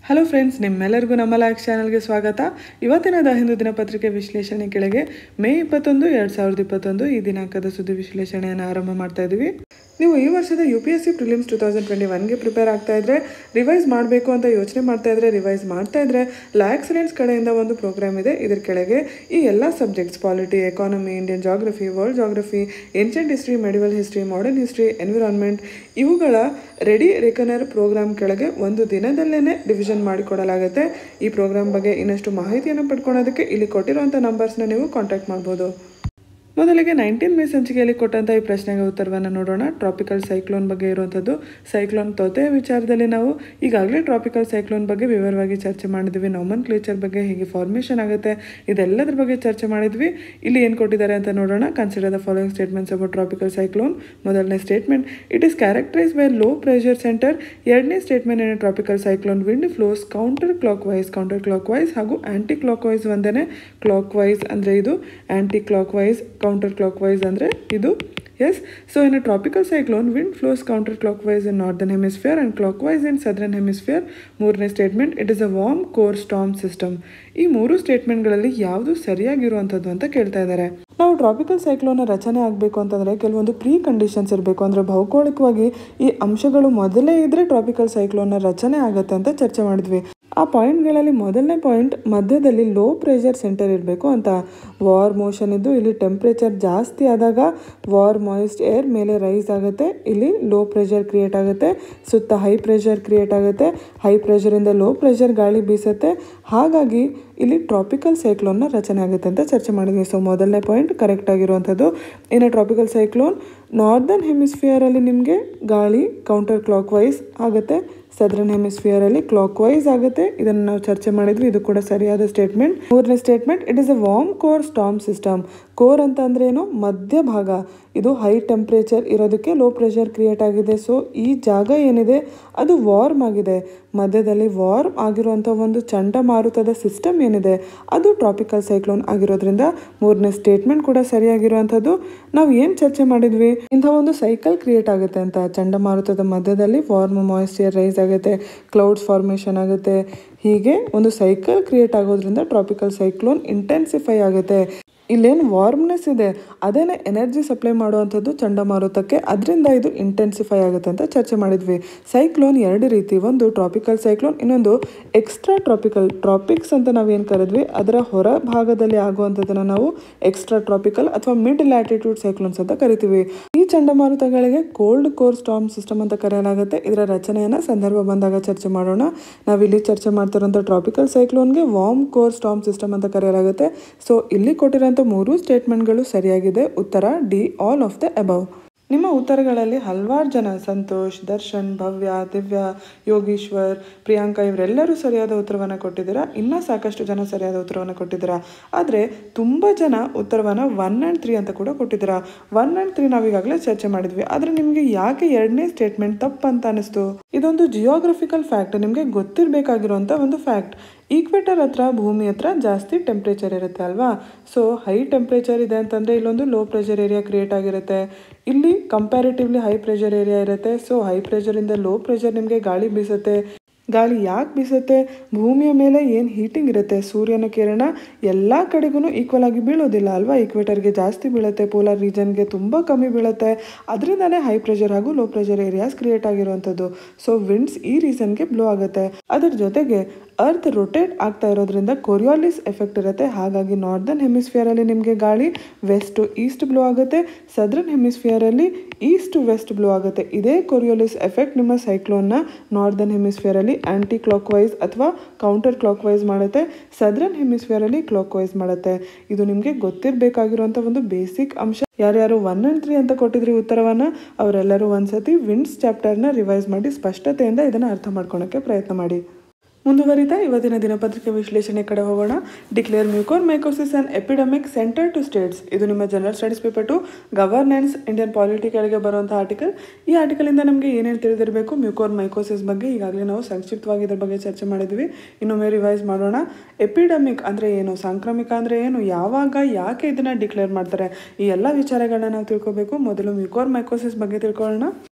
hello friends ನಿಮ್ಮೆಲ್ಲರಿಗೂ ನಮ್ಮ like ಚಾನಲ್ಗೆ ಸ್ವಾಗತ ಇವತ್ತಿನ ದ ಹಿಂದೂ ದಿನಪತ್ರಿಕೆ ವಿಶ್ಲೇಷಣೆ ಕೆಳಗೆ ಮೇ ಇಪ್ಪತ್ತೊಂದು ಎರಡು ಸಾವಿರದ ಇಪ್ಪತ್ತೊಂದು ಈ ದಿನಾಂಕದ ಸುದ್ದಿ ವಿಶ್ಲೇಷಣೆಯನ್ನು ಆರಂಭ ಮಾಡ್ತಾ ಇದ್ದೀವಿ ನೀವು ಈ ವರ್ಷದ U P S C prelims two thousand twenty ಒನ್ಗೆ ಪ್ರಿಪೇರ್ ಆಗ್ತಾ ಇದ್ರೆ ರಿವೈಸ್ ಮಾಡಬೇಕು ಅಂತ ಯೋಚನೆ ಮಾಡ್ತಾ ಇದ್ರೆ ರಿವೈಸ್ ಮಾಡ್ತಾ ಇದ್ರೆ ಲಾ ಎಕ್ಸಲೆನ್ಸ್ ಕಡೆಯಿಂದ ಒಂದು ಪ್ರೋಗ್ರಾಮ್ ಇದೆ ಇದ್ರ ಕೆಳಗೆ ಈ ಎಲ್ಲ subjects polity economy Indian geography world geography ancient history medieval history modern history environment ಇವುಗಳ ರೆಡಿ ರೆಕನರ್ ಪ್ರೋಗ್ರಾಮ್ ಕೆಳಗೆ ಒಂದು ದಿನದಲ್ಲೇ ಡಿವಿಷನ್ ಮಾಡಿಕೊಡಲಾಗುತ್ತೆ ಈ ಪ್ರೋಗ್ರಾಮ್ ಬಗ್ಗೆ ಇನ್ನಷ್ಟು ಮಾಹಿತಿಯನ್ನು ಪಡ್ಕೊಳ್ಳೋದಕ್ಕೆ ಇಲ್ಲಿ ಕೊಟ್ಟಿರುವಂಥ ನಂಬರ್ಸ್ನ ನೀವು ಕಾಂಟ್ಯಾಕ್ಟ್ ಮಾಡ್ಬೋದು ಮೊದಲಿಗೆ ನೈನ್ಟೀನ್ ಮೇ ಸಂಚಿಕೆಯಲ್ಲಿ ಕೊಟ್ಟಂಥ ಈ ಪ್ರಶ್ನೆಗೆ ಉತ್ತರವನ್ನು ನೋಡೋಣ ಟ್ರಾಪಿಕಲ್ ಸೈಕ್ಲೋನ್ ಬಗ್ಗೆ ಇರುವಂಥದ್ದು ಸೈಕ್ಲೋನ್ ತೊತೆಯ ವಿಚಾರದಲ್ಲಿ ನಾವು ಈಗಾಗಲೇ ಟ್ರಾಪಿಕಲ್ ಸೈಕ್ಲೋನ್ ಬಗ್ಗೆ ವಿವರವಾಗಿ ಚರ್ಚೆ ಮಾಡಿದ್ವಿ ನಾಮನ್ ಕ್ಲೇಚರ್ ಬಗ್ಗೆ ಹೇಗೆ ಫಾರ್ಮೇಷನ್ ಆಗುತ್ತೆ ಇದೆಲ್ಲದ್ರ ಬಗ್ಗೆ ಚರ್ಚೆ ಮಾಡಿದ್ವಿ ಇಲ್ಲಿ ಏನು ಕೊಟ್ಟಿದ್ದಾರೆ ಅಂತ ನೋಡೋಣ consider the following statements about tropical cyclone ಮೊದಲನೇ statement it is characterise by low pressure centre ಎರಡನೇ ಸ್ಟೇಟ್ಮೆಂಟ್ ಏನು tropical cyclone wind flows counter clock wise counter clockwise ಹಾಗೂ ಆಂಟಿ ಕ್ಲಾಕ್ ವೈಸ್ ಒಂದೇ ಕ್ಲಾಕ್ ವೈಸ್ ಅಂದರೆ ಇದು clock wise counter clockwise ಅಂದರೆ ಇದು yes so in a tropical cyclone wind flows counter clockwise in northern hemisphere and clockwise in southern hemisphere ಮೂರನೇ statement it is a warm core storm system ಈ ಮೂರು ಸ್ಟೇಟ್ಮೆಂಟ್ಗಳಲ್ಲಿ ಯಾವುದು ಸರಿಯಾಗಿರುವಂಥದ್ದು ಅಂತ ಕೇಳ್ತಾ ಇದ್ದಾರೆ ನಾವು ಟ್ರಾಪಿಕಲ್ ಸೈಕ್ಲೋನ್ ರಚನೆ ಆಗಬೇಕು ಅಂತಂದರೆ ಕೆಲವೊಂದು ಪ್ರೀ ಕಂಡೀಷನ್ಸ್ ಇರಬೇಕು ಅಂದರೆ ಭೌಗೋಳಿಕವಾಗಿ ಈ ಅಂಶಗಳು ಮೊದಲೇ ಇದ್ದರೆ ಟ್ರಾಪಿಕಲ್ ಸೈಕ್ಲೋನ್ನ ರಚನೆ ಆಗುತ್ತೆ ಅಂತ ಚರ್ಚೆ ಮಾಡಿದ್ವಿ ಆ ಪಾಯಿಂಟ್ಗಳಲ್ಲಿ ಮೊದಲನೇ ಪಾಯಿಂಟ್ ಮಧ್ಯದಲ್ಲಿ ಲೋ ಪ್ರೆಷರ್ ಸೆಂಟರ್ ಇರಬೇಕು ಅಂತ ವಾರ್ ಮೋಷನ್ ಇದ್ದು ಇಲ್ಲಿ ಟೆಂಪ್ರೇಚರ್ ಜಾಸ್ತಿ ಆದಾಗ ವಾರ್ ಮಾಯಿಸ್ಟ್ ಏರ್ ಮೇಲೆ ರೈಸ್ ಆಗುತ್ತೆ ಇಲ್ಲಿ ಲೋ ಪ್ರೆಷರ್ ಕ್ರಿಯೇಟ್ ಆಗುತ್ತೆ ಸುತ್ತ ಹೈ ಪ್ರೆಷರ್ ಕ್ರಿಯೇಟ್ ಆಗುತ್ತೆ ಹೈ ಪ್ರೆಷರಿಂದ ಲೋ ಪ್ರೆಷರ್ ಗಾಳಿ ಬೀಸುತ್ತೆ ಹಾಗಾಗಿ ಇಲ್ಲಿ ಟ್ರಾಪಿಕಲ್ ಸೈಕ್ಲೋನ್ನ ರಚನೆ ಆಗುತ್ತೆ ಅಂತ ಚರ್ಚೆ ಮಾಡಿದ್ವಿ ಸೊ ಮೊದಲನೇ ಪಾಯಿಂಟ್ ಕರೆಕ್ಟ್ ಆಗಿರುವಂಥದ್ದು ಇನ್ನು ಟ್ರಾಪಿಕಲ್ ಸೈಕ್ಲೋನ್ ನಾರ್ದರ್ನ್ ಹೆಮಿಸ್ಫಿಯರಲ್ಲಿ ನಿಮಗೆ ಗಾಳಿ ಕೌಂಟರ್ ಕ್ಲಾಕ್ ವೈಸ್ ಆಗುತ್ತೆ ಸದರ್ನ್ ಹೆಮಿಸ್ಫಿಯರಲ್ಲಿ ಕ್ಲಾಕ್ ವೈಸ್ ಆಗುತ್ತೆ ಇದನ್ನು ನಾವು ಚರ್ಚೆ ಮಾಡಿದ್ವಿ ಇದು ಕೂಡ ಸರಿಯಾದ ಸ್ಟೇಟ್ಮೆಂಟ್ ಮೂರನೇ statement it is a warm core storm system core ಅಂತ ಅಂದ್ರೆ ಏನು ಮಧ್ಯ ಭಾಗ ಇದು ಹೈ ಟೆಂಪ್ರೇಚರ್ ಇರೋದಕ್ಕೆ ಲೋ ಪ್ರೆಷರ್ ಕ್ರಿಯೇಟ್ ಆಗಿದೆ ಸೊ ಈ ಜಾಗ ಏನಿದೆ ಅದು ವಾರ್ಮ್ ಆಗಿದೆ ಮಧ್ಯದಲ್ಲಿ ವಾರ್ಮ್ ಆಗಿರುವಂಥ ಒಂದು ಚಂಡಮಾರುತದ ಸಿಸ್ಟಮ್ ಏನಿದೆ ಅದು ಟ್ರಾಪಿಕಲ್ ಸೈಕ್ಲೋನ್ ಆಗಿರೋದ್ರಿಂದ ಮೂರನೇ ಸ್ಟೇಟ್ಮೆಂಟ್ ಕೂಡ ಸರಿಯಾಗಿರುವಂಥದ್ದು ನಾವು ಏನು ಚರ್ಚೆ ಮಾಡಿದ್ವಿ ಇಂಥ ಒಂದು ಸೈಕಲ್ ಕ್ರಿಯೇಟ್ ಆಗುತ್ತೆ ಅಂತ ಚಂಡಮಾರುತದ ಮಧ್ಯದಲ್ಲಿ ವಾರ್ಮ್ ಮಾಯಿಸ್ಚರ್ ರೈಸ್ ಆಗುತ್ತೆ ಕ್ಲೌಡ್ಸ್ ಫಾರ್ಮೇಷನ್ ಆಗುತ್ತೆ ಹೀಗೆ ಒಂದು ಸೈಕಲ್ ಕ್ರಿಯೇಟ್ ಆಗೋದ್ರಿಂದ ಟ್ರಾಪಿಕಲ್ ಸೈಕ್ಲೋನ್ ಇಂಟೆನ್ಸಿಫೈ ಆಗುತ್ತೆ ಇಲ್ಲೇನು ವಾರ್ಮ್ನೆಸ್ ಇದೆ ಅದೇನೇ ಎನರ್ಜಿ ಸಪ್ಲೈ ಮಾಡುವಂಥದ್ದು ಚಂಡಮಾರುತಕ್ಕೆ ಅದರಿಂದ ಇದು ಇಂಟೆನ್ಸಿಫೈ ಆಗುತ್ತೆ ಅಂತ ಚರ್ಚೆ ಮಾಡಿದ್ವಿ ಸೈಕ್ಲೋನ್ ಎರಡು ರೀತಿ ಒಂದು ಟ್ರಾಪಿಕಲ್ ಸೈಕ್ಲೋನ್ ಇನ್ನೊಂದು ಎಕ್ಸ್ಟ್ರಾ ಟ್ರಾಪಿಕಲ್ ಟ್ರಾಪಿಕ್ಸ್ ಅಂತ ನಾವೇನು ಕರೆದ್ವಿ ಅದರ ಹೊರ ಭಾಗದಲ್ಲಿ ಆಗುವಂಥದ್ದನ್ನು ನಾವು ಎಕ್ಸ್ಟ್ರಾ ಟ್ರಾಪಿಕಲ್ ಅಥವಾ ಮಿಡ್ ಲ್ಯಾಟಿಟ್ಯೂಡ್ ಸೈಕ್ಲೋನ್ಸ್ ಅಂತ ಕರಿತೀವಿ ಈ ಚಂಡಮಾರುತಗಳಿಗೆ ಕೋಲ್ಡ್ ಕೋರ್ ಸ್ಟಾಮ್ ಸಿಸ್ಟಮ್ ಅಂತ ಕರೆಯಲಾಗುತ್ತೆ ಇದರ ರಚನೆಯನ್ನು ಸಂದರ್ಭ ಬಂದಾಗ ಚರ್ಚೆ ಮಾಡೋಣ ನಾವಿಲ್ಲಿ ಚರ್ಚೆ ಮಾಡ್ತಿರೋಂಥ ಟ್ರಾಪಿಕಲ್ ಸೈಕ್ಲೋನ್ಗೆ ವಾರ್ಮ್ ಕೋರ್ ಸ್ಟಾಮ್ ಸಿಸ್ಟಮ್ ಅಂತ ಕರೆಯಲಾಗುತ್ತೆ ಸೊ ಇಲ್ಲಿ ಕೊಟ್ಟಿರೋ ಮೂರು ಸ್ಟೇಟ್ಮೆಂಟ್ಗಳು ಸರಿಯಾಗಿದೆ ಉತ್ತರ D all of the above ನಿಮ್ಮ ಉತ್ತರಗಳಲ್ಲಿ ಹಲವಾರು ಜನ ಸಂತೋಷ್ ದರ್ಶನ್ ಭವ್ಯ ದಿವ್ಯ ಯೋಗೀಶ್ವರ್ ಪ್ರಿಯಾಂಕಾ ಇವರೆಲ್ಲರೂ ಸರಿಯಾದ ಉತ್ತರವನ್ನು ಕೊಟ್ಟಿದ್ದೀರಾ ಇನ್ನೂ ಸಾಕಷ್ಟು ಜನ ಸರಿಯಾದ ಉತ್ತರವನ್ನು ಕೊಟ್ಟಿದ್ದೀರಾ ಆದರೆ ತುಂಬ ಜನ ಉತ್ತರವನ್ನು ಒನ್ ಆ್ಯಂಡ್ ತ್ರೀ ಅಂತ ಕೂಡ ಕೊಟ್ಟಿದ್ದೀರಾ ಒನ್ ಆ್ಯಂಡ್ ತ್ರೀ ನಾವೀಗಾಗಲೇ ಚರ್ಚೆ ಮಾಡಿದ್ವಿ ಆದರೆ ನಿಮಗೆ ಯಾಕೆ ಎರಡನೇ ಸ್ಟೇಟ್ಮೆಂಟ್ ತಪ್ಪು ಅಂತ ಅನಿಸ್ತು ಇದೊಂದು ಜಿಯೋಗ್ರಫಿಕಲ್ ಫ್ಯಾಕ್ಟ್ ನಿಮಗೆ ಗೊತ್ತಿರಬೇಕಾಗಿರುವಂಥ ಒಂದು ಫ್ಯಾಕ್ಟ್ ಈಕ್ವೇಟರ್ ಹತ್ರ ಭೂಮಿ ಹತ್ರ ಜಾಸ್ತಿ ಟೆಂಪ್ರೇಚರ್ ಇರುತ್ತೆ ಅಲ್ವಾ ಸೊ ಹೈ ಟೆಂಪ್ರೇಚರ್ ಇದೆ ಅಂತಂದರೆ ಇಲ್ಲೊಂದು ಲೋ ಪ್ರೆಷರ್ ಏರಿಯಾ ಕ್ರಿಯೇಟ್ ಆಗಿರುತ್ತೆ ಇಲ್ಲಿ ಕಂಪ್ಯಾರಿಟಿವ್ಲಿ ಹೈ ಪ್ರೆಷರ್ ಏರಿಯಾ ಇರುತ್ತೆ ಸೊ ಹೈ ಪ್ರೆಷರಿಂದ ಲೋ ಪ್ರೆಷರ್ ನಿಮಗೆ ಗಾಳಿ ಬೀಸುತ್ತೆ ಗಾಳಿ ಯಾಕೆ ಬೀಸುತ್ತೆ ಭೂಮಿಯ ಮೇಲೆ ಏನು ಹೀಟಿಂಗ್ ಇರುತ್ತೆ ಸೂರ್ಯನ ಕಿರಣ ಎಲ್ಲ ಕಡೆಗೂ ಈಕ್ವಲ್ ಆಗಿ ಬೀಳೋದಿಲ್ಲ ಅಲ್ವಾ ಈಕ್ವೇಟರ್ಗೆ ಜಾಸ್ತಿ ಬೀಳುತ್ತೆ ಪೋಲಾರ್ ರೀಜನ್ಗೆ ತುಂಬ ಕಮ್ಮಿ ಬೀಳುತ್ತೆ ಅದರಿಂದನೇ ಹೈ ಪ್ರೆಷರ್ ಹಾಗೂ ಲೋ ಪ್ರೆಷರ್ ಏರಿಯಾಸ್ ಕ್ರಿಯೇಟ್ ಆಗಿರುವಂಥದ್ದು ಸೊ ವಿಂಡ್ಸ್ ಈ ರೀಸನ್ಗೆ ಬ್ಲೋ ಆಗುತ್ತೆ ಅದರ ಜೊತೆಗೆ ಅರ್ತ್ ರೊಟೇಟ್ ಆಗ್ತಾ ಇರೋದ್ರಿಂದ ಕೊರಿಯಾಲಿಸ್ ಎಫೆಕ್ಟ್ ಇರುತ್ತೆ ಹಾಗಾಗಿ ನಾರ್ದರ್ನ್ ಹೆಮಿಸ್ಫಿಯರಲ್ಲಿ ನಿಮಗೆ ಗಾಳಿ ವೆಸ್ಟ್ ಟು ಈಸ್ಟ್ ಬ್ಲೋ ಆಗುತ್ತೆ ಸದರ್ನ್ ಹೆಮಿಸ್ಫಿಯರಲ್ಲಿ ಈಸ್ಟ್ ಟು ವೆಸ್ಟ್ ಬ್ಲೋ ಆಗುತ್ತೆ ಇದೇ ಕೊರಿಯೋಲಿಸ್ ಎಫೆಕ್ಟ್ ನಿಮ್ಮ ಸೈಕ್ಲೋನ್ನ ನಾರ್ದರ್ನ್ ಹೆಮಿಸ್ಫಿಯರಲ್ಲಿ ಆ್ಯಂಟಿ ಕ್ಲಾಕ್ ವೈಸ್ ಅಥವಾ ಕೌಂಟರ್ ಕ್ಲಾಕ್ ವೈಸ್ ಮಾಡುತ್ತೆ ಸದರ್ನ್ ಹೆಮಿಸ್ಫಿಯರಲ್ಲಿ ಕ್ಲಾಕ್ ವೈಸ್ ಮಾಡುತ್ತೆ ಇದು ನಿಮಗೆ ಗೊತ್ತಿರಬೇಕಾಗಿರುವಂಥ ಒಂದು ಬೇಸಿಕ್ ಅಂಶ ಯಾರ್ಯಾರು ಒನ್ ಆ್ಯಂಡ್ ತ್ರೀ ಅಂತ ಕೊಟ್ಟಿದ್ರಿ ಉತ್ತರವನ್ನು ಅವರೆಲ್ಲರೂ ಒಂದ್ಸತಿ ವಿಂಡ್ಸ್ ಚಾಪ್ಟರ್ನ ರಿವೈಸ್ ಮಾಡಿ ಸ್ಪಷ್ಟತೆಯಿಂದ ಇದನ್ನು ಅರ್ಥ ಮಾಡ್ಕೊಳಕ್ಕೆ ಪ್ರಯತ್ನ ಮಾಡಿ ಮುಂದುವರಿತಾ ಇವತ್ತಿನ ದಿನಪತ್ರಿಕೆ ವಿಶ್ಲೇಷಣೆ ಕಡೆ ಹೋಗೋಣ declare mucormycosis and epidemic centre to states ಇದು ನಿಮ್ಮ general studies paper two governance Indian polity ಕೆಳಗೆ ಬರುವಂಥ ಆರ್ಟಿಕಲ್ ಈ ಆರ್ಟಿಕಲಿಂದ ನಮಗೆ ಏನೇನು ತಿಳಿದಿರಬೇಕು ಮ್ಯೂಕೋರ್ ಮೈಕೋಸಿಸ್ ಬಗ್ಗೆ ಈಗಾಗಲೇ ನಾವು ಸಂಕ್ಷಿಪ್ತವಾಗಿ ಇದ್ರ ಬಗ್ಗೆ ಚರ್ಚೆ ಮಾಡಿದ್ವಿ ಇನ್ನೊಮ್ಮೆ ರಿವೈಸ್ ಮಾಡೋಣ ಎಪಿಡಮಿಕ್ ಅಂದರೆ ಏನು ಸಾಂಕ್ರಾಮಿಕ ಅಂದರೆ ಏನು ಯಾವಾಗ ಯಾಕೆ ಇದನ್ನು ಡಿಕ್ಲೇರ್ ಮಾಡ್ತಾರೆ ಈ ಎಲ್ಲ ವಿಚಾರಗಳನ್ನ ನಾವು ತಿಳ್ಕೊಬೇಕು ಮೊದಲು ಮ್ಯೂಕೋರ್ ಮೈಕೋಸಿಸ್ ಬಗ್ಗೆ ತಿಳ್ಕೊಳ್ಳೋಣ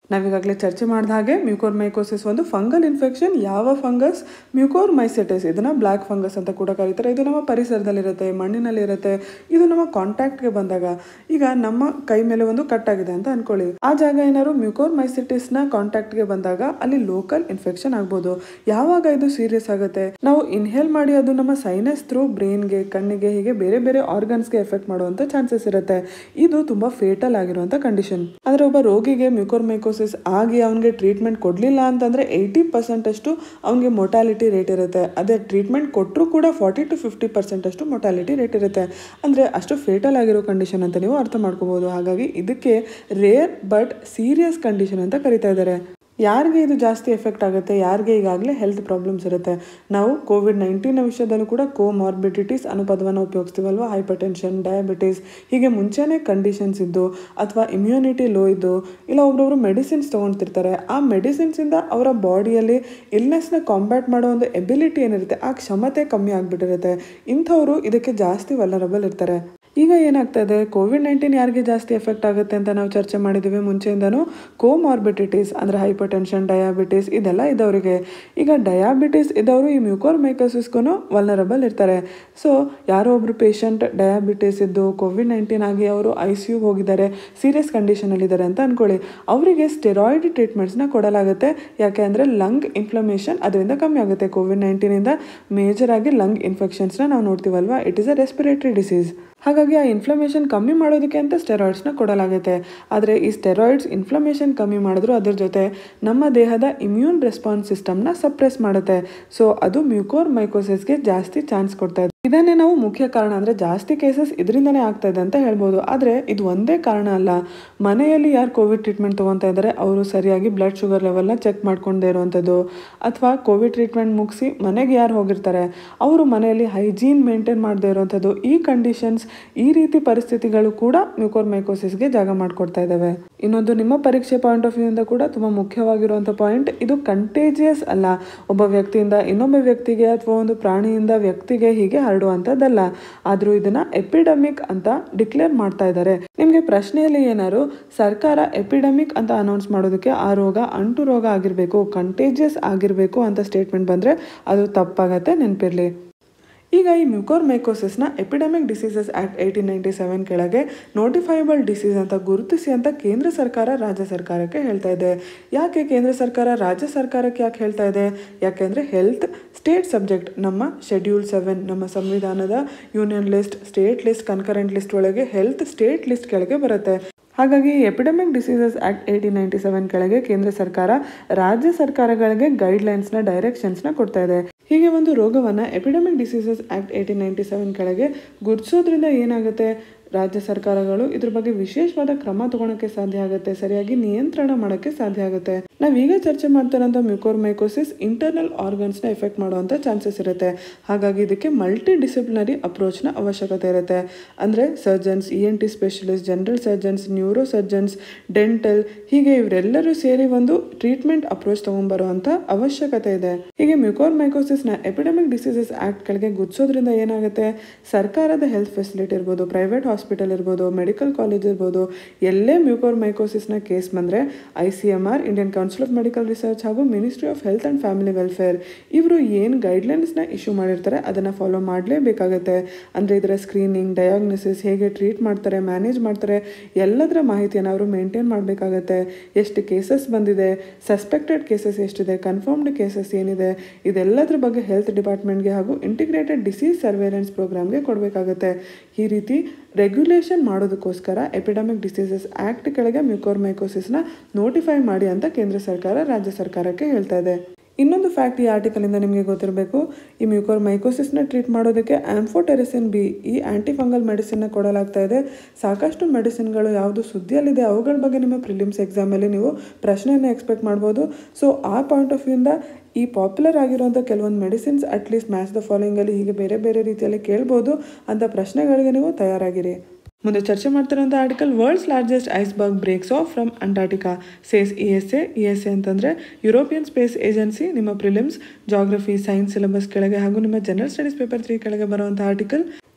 ನಾವೀಗಾಗಲೇ ಚರ್ಚೆ ಮಾಡಿದ ಹಾಗೆ ಮ್ಯೂಕೋರ್ ಮೈಕೋಸಿಸ್ ಒಂದು ಫಂಗಲ್ ಇನ್ಫೆಕ್ಷನ್ ಯಾವ ಫಂಗಸ್ ಮ್ಯೂಕೋರ್ ಮೈಸೆಟಿಸ್ ಇದನ್ನ ಬ್ಲ್ಯಾಕ್ ಫಂಗಸ್ ಅಂತ ಕೂಡ ಕರೀತಾರೆ ಇದು ನಮ್ಮ ಪರಿಸರದಲ್ಲಿರುತ್ತೆ ಮಣ್ಣಿನಲ್ಲಿರುತ್ತೆ ಇದು ನಮ್ಮ ಕಾಂಟ್ಯಾಕ್ಟ್ಗೆ ಬಂದಾಗ ಈಗ ನಮ್ಮ ಕೈ ಮೇಲೆ ಒಂದು ಕಟ್ ಆಗಿದೆ ಅಂತ ಅನ್ಕೊಳ್ಳಿ ಆ ಜಾಗ ಏನಾದ್ರು ಮ್ಯೂಕೋರ್ ಮೈಸೆಟಿಸ್ನ ಕಾಂಟ್ಯಾಕ್ಟ್ಗೆ ಬಂದಾಗ ಅಲ್ಲಿ ಲೋಕಲ್ ಇನ್ಫೆಕ್ಷನ್ ಆಗ್ಬೋದು ಯಾವಾಗ ಇದು ಸೀರಿಯಸ್ ಆಗುತ್ತೆ ನಾವು ಇನ್ಹೇಲ್ ಮಾಡಿ ಅದು ನಮ್ಮ ಸೈನಸ್ ಥ್ರೂ ಬ್ರೈನ್ಗೆ ಕಣ್ಣಿಗೆ ಹೀಗೆ ಬೇರೆ ಬೇರೆ ಆರ್ಗನ್ಸ್ಗೆ ಎಫೆಕ್ಟ್ ಮಾಡುವಂತ ಚಾನ್ಸಸ್ ಇರುತ್ತೆ ಇದು ತುಂಬಾ ಫೇಟಲ್ ಆಗಿರುವಂತ ಕಂಡೀಷನ್ ಆದ್ರೆ ಒಬ್ಬ ರೋಗಿಗೆ ಮ್ಯೂಕೋರ್ ಮೈಕೋಸಿಸ್ ಆಗಿ ಅವನಿಗೆ ಟ್ರೀಟ್ಮೆಂಟ್ ಕೊಡಲಿಲ್ಲ ಅಂತಂದ್ರೆ ಏಯ್ಟಿ ಪರ್ಸೆಂಟ್ ಅಷ್ಟು ಅವನಿಗೆ ಮೊಟಾಲಿಟಿ ರೇಟ್ ಇರುತ್ತೆ ಅದೇ ಟ್ರೀಟ್ಮೆಂಟ್ ಕೊಟ್ಟರು ಕೂಡ ಫಾರ್ಟಿ ಟು ಫಿಫ್ಟಿ ಪರ್ಸೆಂಟ್ ಅಷ್ಟು ಮೊಟಾಲಿಟಿ ರೇಟ್ ಇರುತ್ತೆ ಅಂದರೆ ಅಷ್ಟು ಫೇಟಲ್ ಆಗಿರೋ ಕಂಡೀಷನ್ ಅಂತ ನೀವು ಅರ್ಥ ಮಾಡ್ಕೋಬಹುದು ಹಾಗಾಗಿ ಇದಕ್ಕೆ ರೇರ್ ಬಟ್ ಸೀರಿಯಸ್ ಕಂಡೀಷನ್ ಅಂತ ಕರಿತಾ ಇದ್ದಾರೆ ಯಾರಿಗೆ ಇದು ಜಾಸ್ತಿ ಎಫೆಕ್ಟ್ ಆಗುತ್ತೆ ಯಾರಿಗೆ ಈಗಾಗಲೇ ಹೆಲ್ತ್ ಪ್ರಾಬ್ಲಮ್ಸ್ ಇರುತ್ತೆ ನಾವು ಕೋವಿಡ್ ನೈನ್ಟೀನ್ ವಿಷಯದಲ್ಲೂ ಕೂಡ ಕೋಮಾರ್ಬಿಡಿಟೀಸ್ ಅನ್ನೋ ಪದವನ್ನು ಉಪಯೋಗಿಸ್ತೀವಲ್ವ ಹೈಪರ್ ಟೆನ್ಷನ್ ಡಯಾಬಿಟೀಸ್ ಹೀಗೆ ಮುಂಚೆನೇ ಕಂಡೀಷನ್ಸ್ ಇದ್ದು ಅಥವಾ ಇಮ್ಯುನಿಟಿ ಲೋ ಇದ್ದು ಇಲ್ಲ ಒಬ್ರೊಬ್ರು ಮೆಡಿಸಿನ್ಸ್ ತೊಗೊಳ್ತಿರ್ತಾರೆ ಆ ಮೆಡಿಸಿನ್ಸಿಂದ ಅವರ ಬಾಡಿಯಲ್ಲಿ ಇಲ್ನೆಸ್ನ ಕಾಂಬ್ಯಾಟ್ ಮಾಡೋ ಒಂದು ಎಬಿಲಿಟಿ ಏನಿರುತ್ತೆ ಆ ಕ್ಷಮತೆ ಕಮ್ಮಿ ಆಗಿಬಿಟ್ಟಿರುತ್ತೆ ಇಂಥವರು ಇದಕ್ಕೆ ಜಾಸ್ತಿ ವಲರಬಲ್ ಇರ್ತಾರೆ ಈಗ ಏನಾಗ್ತಾ ಇದೆ ಕೋವಿಡ್ ನೈನ್ಟೀನ್ ಯಾರಿಗೆ ಜಾಸ್ತಿ ಎಫೆಕ್ಟ್ ಆಗುತ್ತೆ ಅಂತ ನಾವು ಚರ್ಚೆ ಮಾಡಿದ್ದೀವಿ ಮುಂಚೆಯಿಂದನೂ ಕೋಮಾರ್ಬಿಡಿಟೀಸ್ ಅಂದರೆ ಹೈಪರ್ ಟೆನ್ಷನ್ ಡಯಾಬಿಟೀಸ್ ಇದೆಲ್ಲ ಇದ್ದವರಿಗೆ ಈಗ ಡಯಾಬಿಟೀಸ್ ಇದ್ದವರು ಈ ಮ್ಯೂಕೋರ್ ಮೈಕೋಸಿಸ್ಗೂ ವಲ್ನರಬಲ್ ಇರ್ತಾರೆ ಸೊ ಯಾರೋ ಒಬ್ರು ಪೇಷಂಟ್ ಡಯಾಬಿಟೀಸ್ ಇದ್ದು ಕೋವಿಡ್ ನೈನ್ಟೀನ್ ಆಗಿ ಅವರು ಐ ಸಿ ಯು ಹೋಗಿದ್ದಾರೆ ಸೀರಿಯಸ್ ಕಂಡೀಷನಲ್ಲಿದ್ದಾರೆ ಅಂತ ಅಂದ್ಕೊಳ್ಳಿ ಅವರಿಗೆ ಸ್ಟೆರಾಯ್ಡ್ ಟ್ರೀಟ್ಮೆಂಟ್ಸ್ನ ಕೊಡಲಾಗುತ್ತೆ ಯಾಕೆ ಅಂದರೆ ಲಂಗ್ ಇನ್ಫ್ಲಮೇಷನ್ ಅದರಿಂದ ಕಮ್ಮಿ ಆಗುತ್ತೆ ಕೋವಿಡ್ ನೈನ್ಟೀನಿಂದ ಮೇಜರ್ ಆಗಿ ಲಂಗ್ ಇನ್ಫೆಕ್ಷನ್ಸ್ನ ನಾವು ನೋಡ್ತೀವಲ್ವಾ it is a respiratory disease ಹಾಗಾಗಿ ಆ ಇನ್ಫ್ಲಮೇಷನ್ ಕಮ್ಮಿ ಮಾಡೋದಕ್ಕೆ ಅಂತ ಸ್ಟೆರಾಯ್ಡ್ಸ್ನ ಕೊಡಲಾಗುತ್ತೆ ಆದರೆ ಈ ಸ್ಟೆರಾಯ್ಡ್ಸ್ ಇನ್ಫ್ಲಮೇಷನ್ ಕಮ್ಮಿ ಮಾಡಿದ್ರು ಅದ್ರ ಜೊತೆ ನಮ್ಮ ದೇಹದ ಇಮ್ಯೂನ್ ರೆಸ್ಪಾನ್ಸ್ ಸಿಸ್ಟಮ್ನ ಸಪ್ರೆಸ್ ಮಾಡುತ್ತೆ ಸೊ ಅದು ಮ್ಯೂಕೋರ್ ಮೈಕೋಸಿಸ್ಗೆ ಜಾಸ್ತಿ ಚಾನ್ಸ್ ಕೊಡ್ತಾ ಇದೆ ಇದನ್ನೇ ನಾವು ಮುಖ್ಯ ಕಾರಣ ಅಂದರೆ ಜಾಸ್ತಿ ಕೇಸಸ್ ಇದರಿಂದನೇ ಆಗ್ತಾ ಇದೆ ಅಂತ ಹೇಳ್ಬೋದು ಆದರೆ ಇದು ಒಂದೇ ಕಾರಣ ಅಲ್ಲ ಮನೆಯಲ್ಲಿ ಯಾರು ಕೋವಿಡ್ ಟ್ರೀಟ್ಮೆಂಟ್ ತೊಗೊತಾ ಇದ್ದಾರೆ ಅವರು ಸರಿಯಾಗಿ ಬ್ಲಡ್ ಶುಗರ್ ಲೆವೆಲ್ನ ಚೆಕ್ ಮಾಡ್ಕೊಂಡೇ ಇರುವಂಥದ್ದು ಅಥವಾ ಕೋವಿಡ್ ಟ್ರೀಟ್ಮೆಂಟ್ ಮುಗಿಸಿ ಮನೆಗೆ ಯಾರು ಹೋಗಿರ್ತಾರೆ ಅವರು ಮನೆಯಲ್ಲಿ ಹೈಜೀನ್ ಮೇಂಟೈನ್ ಮಾಡದೇ ಇರುವಂಥದ್ದು ಈ ಕಂಡೀಷನ್ಸ್ ಈ ರೀತಿ ಪರಿಸ್ಥಿತಿಗಳು ಕೂಡ ಮ್ಯೂಕೋರ್ ಮೈಕೋಸಿಸ್ಗೆ ಜಾಗ ಮಾಡಿಕೊಡ್ತಾ ಇದ್ದಾವೆ ಇನ್ನೊಂದು ನಿಮ್ಮ ಪರೀಕ್ಷೆ ಪಾಯಿಂಟ್ ಆಫ್ ವ್ಯೂಯಿಂದ ಕೂಡ ತುಂಬ ಮುಖ್ಯವಾಗಿರುವಂಥ ಪಾಯಿಂಟ್ ಇದು ಕಂಟೇಜಿಯಸ್ ಅಲ್ಲ ಒಬ್ಬ ವ್ಯಕ್ತಿಯಿಂದ ಇನ್ನೊಬ್ಬ ವ್ಯಕ್ತಿಗೆ ಅಥವಾ ಒಂದು ಪ್ರಾಣಿಯಿಂದ ವ್ಯಕ್ತಿಗೆ ಹೀಗೆ ಹರಡುವಂಥದ್ದಲ್ಲ ಆದರೂ ಇದನ್ನ ಎಪಿಡಮಿಕ್ ಅಂತ ಡಿಕ್ಲೇರ್ ಮಾಡ್ತಾ ಇದ್ದಾರೆ ನಿಮಗೆ ಪ್ರಶ್ನೆಯಲ್ಲಿ ಏನಾದ್ರು ಸರ್ಕಾರ ಎಪಿಡಮಿಕ್ ಅಂತ ಅನೌನ್ಸ್ ಮಾಡೋದಕ್ಕೆ ಆ ರೋಗ ಅಂಟು ರೋಗ ಆಗಿರಬೇಕು ಕಂಟೇಜಿಯಸ್ ಆಗಿರಬೇಕು ಅಂತ ಸ್ಟೇಟ್ಮೆಂಟ್ ಬಂದರೆ ಅದು ತಪ್ಪಾಗತ್ತೆ ನೆನಪಿರಲಿ ಈಗ ಈ ಮ್ಯೂಕೋರ್ ಮೈಕೋಸಿಸ್ನ epidemic diseases act eighteen ninety seven ಕೆಳಗೆ ನೋಟಿಫೈಬಲ್ ಡಿಸೀಸ್ ಅಂತ ಗುರುತಿಸಿ ಅಂತ ಕೇಂದ್ರ ಸರ್ಕಾರ ರಾಜ್ಯ ಸರ್ಕಾರಕ್ಕೆ ಹೇಳ್ತಾ ಇದೆ ಯಾಕೆ ಕೇಂದ್ರ ಸರ್ಕಾರ ರಾಜ್ಯ ಸರ್ಕಾರಕ್ಕೆ ಯಾಕೆ ಹೇಳ್ತಾ ಇದೆ ಯಾಕೆಂದರೆ ಹೆಲ್ತ್ ಸ್ಟೇಟ್ ಸಬ್ಜೆಕ್ಟ್ ನಮ್ಮ ಶೆಡ್ಯೂಲ್ ಸೆವೆನ್ ನಮ್ಮ ಸಂವಿಧಾನದ union list state list concurrent list ಒಳಗೆ ಹೆಲ್ತ್ ಸ್ಟೇಟ್ ಲಿಸ್ಟ್ ಕೆಳಗೆ ಬರುತ್ತೆ ಹಾಗಾಗಿ epidemic diseases act eighteen ninety seven ಕೆಳಗೆ ಕೇಂದ್ರ ಸರ್ಕಾರ ರಾಜ್ಯ ಸರ್ಕಾರಗಳಿಗೆ ಗೈಡ್ಲೈನ್ಸ್ನ ಡೈರೆಕ್ಷನ್ಸ್ನ ಕೊಡ್ತಾ ಇದೆ ಹೀಗೆ ಒಂದು ರೋಗವನ್ನು epidemic diseases act eighteen ninety seven ಕೆಳಗೆ ಗುರುತಿಸೋದ್ರಿಂದ ಏನಾಗುತ್ತೆ ರಾಜ್ಯ ಸರ್ಕಾರಗಳು ಇದ್ರ ಬಗ್ಗೆ ವಿಶೇಷವಾದ ಕ್ರಮ ತಗೊಳಕ್ಕೆ ಸಾಧ್ಯ ಆಗುತ್ತೆ ಸರಿಯಾಗಿ ನಿಯಂತ್ರಣ ಮಾಡೋಕ್ಕೆ ಸಾಧ್ಯ ಆಗುತ್ತೆ ನಾವೀಗ ಚರ್ಚೆ ಮಾಡ್ತಾರಂತ ಮ್ಯೂಕೋರ್ ಮೈಕೋಸಿಸ್ ಇಂಟರ್ನಲ್ ಆರ್ಗನ್ಸ್ನ ಎಫೆಕ್ಟ್ ಮಾಡುವಂಥ ಚಾನ್ಸಸ್ ಇರುತ್ತೆ ಹಾಗಾಗಿ ಇದಕ್ಕೆ ಮಲ್ಟಿ ಡಿಸಿಪ್ಲಿನರಿ ಅಪ್ರೋಚ್ನ ಅವಶ್ಯಕತೆ ಇರುತ್ತೆ ಅಂದರೆ surgeons E N T specialist general surgeons neurosurgeons dental ಹೀಗೆ ಇವರೆಲ್ಲರೂ ಸೇರಿ ಒಂದು ಟ್ರೀಟ್ಮೆಂಟ್ ಅಪ್ರೋಚ್ ತಗೊಂಡ್ಬರುವಂಥ ಅವಶ್ಯಕತೆ ಇದೆ ಹೀಗೆ ಮ್ಯೂಕೋರ್ ಮೈಕೋಸಿಸ್ನ ಎಪಿಡೆಮಿಕ್ ಡಿಸೀಸಸ್ ಆ್ಯಕ್ಟ್ ಕೆಳಗೆ ಗುರ್ಸೋದ್ರಿಂದ ಏನಾಗುತ್ತೆ ಸರ್ಕಾರದ ಹೆಲ್ತ್ ಫೆಸಿಲಿಟಿ ಇರ್ಬೋದು ಪ್ರೈವೇಟ್ ಹಾಸ್ಪಿಟಲ್ ಇರ್ಬೋದು ಮೆಡಿಕಲ್ ಕಾಲೇಜ್ ಇರ್ಬೋದು ಎಲ್ಲೇ ಮ್ಯೂಕೋರ್ ಮೈಕೋಸಿಸ್ನ ಕೇಸ್ ಬಂದರೆ I C M R Indian Council of Medical Research ಹಾಗೂ Ministry of Health and Family Welfare ಇವರು ಏನು ಗೈಡ್ಲೈನ್ಸ್ನ ಇಶ್ಯೂ ಮಾಡಿರ್ತಾರೆ ಅದನ್ನು ಫಾಲೋ ಮಾಡಲೇಬೇಕಾಗತ್ತೆ ಅಂದರೆ ಇದರ ಸ್ಕ್ರೀನಿಂಗ್ ಡಯಾಗ್ನೋಸಿಸ್ ಹೇಗೆ ಟ್ರೀಟ್ ಮಾಡ್ತಾರೆ ಮ್ಯಾನೇಜ್ ಮಾಡ್ತಾರೆ ಎಲ್ಲದರ ಮಾಹಿತಿಯನ್ನು ಅವರು ಮೇಂಟೈನ್ ಮಾಡಬೇಕಾಗತ್ತೆ ಎಷ್ಟು ಕೇಸಸ್ ಬಂದಿದೆ ಸಸ್ಪೆಕ್ಟೆಡ್ ಕೇಸಸ್ ಎಷ್ಟಿದೆ ಕನ್ಫರ್ಮ್ಡ್ ಕೇಸಸ್ ಏನಿದೆ ಇದೆಲ್ಲದ್ರ ಬಗ್ಗೆ ಹೆಲ್ತ್ ಡಿಪಾರ್ಟ್ಮೆಂಟ್ಗೆ ಹಾಗೂ ಇಂಟಿಗ್ರೇಟೆಡ್ ಡಿಸೀಸ್ ಸರ್ವೇಲೆನ್ಸ್ ಪ್ರೋಗ್ರಾಮ್ಗೆ ಕೊಡಬೇಕಾಗತ್ತೆ ಈ ರೀತಿ ರೆಗ್ಯುಲೇಷನ್ ಮಾಡೋದಕ್ಕೋಸ್ಕರ ಎಪಿಡಮಿಕ್ ಡಿಸೀಸಸ್ ಆ್ಯಕ್ಟ್ ಕೆಳಗೆ ಮ್ಯೂಕೋರ್ ಮೈಕೋಸಿಸ್ನ ನೋಟಿಫೈ ಮಾಡಿ ಅಂತ ಕೇಂದ್ರ ಸರ್ಕಾರ ರಾಜ್ಯ ಸರ್ಕಾರಕ್ಕೆ ಹೇಳ್ತಾ ಇದೆ ಇನ್ನೊಂದು ಫ್ಯಾಕ್ಟ್ ಈ ಆರ್ಟಿಕಲಿಂದ ನಿಮಗೆ ಗೊತ್ತಿರಬೇಕು ಈ ಮ್ಯೂಕೋರ್ ಮೈಕೋಸಿಸ್ನ ಟ್ರೀಟ್ ಮಾಡೋದಕ್ಕೆ ಆಂಫೋಟೆರಿಸಿನ್ ಬಿ ಈ ಆ್ಯಂಟಿಫಂಗಲ್ ಮೆಡಿಸಿನ್ನ ಕೊಡಲಾಗ್ತಾ ಇದೆ ಸಾಕಷ್ಟು ಮೆಡಿಸಿನ್ಗಳು ಯಾವುದು ಸುದ್ದಿಯಲ್ಲಿದೆ ಅವುಗಳ ಬಗ್ಗೆ ನಿಮ್ಮ ಪ್ರಿಲಿಮ್ಸ್ ಎಕ್ಸಾಮಲ್ಲಿ ನೀವು ಪ್ರಶ್ನೆಯನ್ನು ಎಕ್ಸ್ಪೆಕ್ಟ್ ಮಾಡ್ಬೋದು ಸೊ ಆ ಪಾಯಿಂಟ್ ಆಫ್ ವ್ಯೂಯಿಂದ ಈ ಪಾಪ್ಯುಲರ್ ಆಗಿರುವಂಥ ಕೆಲವೊಂದು ಮೆಡಿಸಿನ್ಸ್ ಅಟ್ಲೀಸ್ಟ್ ಮ್ಯಾಚ್ ದ ಫಾಲೋಯಿಂಗಲ್ಲಿ ಹೀಗೆ ಬೇರೆ ಬೇರೆ ರೀತಿಯಲ್ಲಿ ಕೇಳ್ಬೋದು ಅಂತ ಪ್ರಶ್ನೆಗಳಿಗೆ ನೀವು ತಯಾರಾಗಿರಿ ಮುಂದೆ ಚರ್ಚೆ ಮಾಡ್ತಿರೋಂಥ article world's largest iceberg breaks off from Antarctica says E S A E S A ಅಂತಂದರೆ ಯುರೋಪಿಯನ್ ಸ್ಪೇಸ್ ಏಜೆನ್ಸಿ ನಿಮ್ಮ ಪ್ರಿಲಿಮ್ಸ್ ಜಾಗ್ರಫಿ ಸೈನ್ಸ್ ಸಿಲೆಬಸ್ ಕೆಳಗೆ ಹಾಗೂ ನಿಮ್ಮ ಜನರಲ್ ಸ್ಟಡೀಸ್ ಪೇಪರ್ ತ್ರೀ ಕೆಳಗೆ ಬರುವಂಥ ಆರ್ಟಿಕಲ್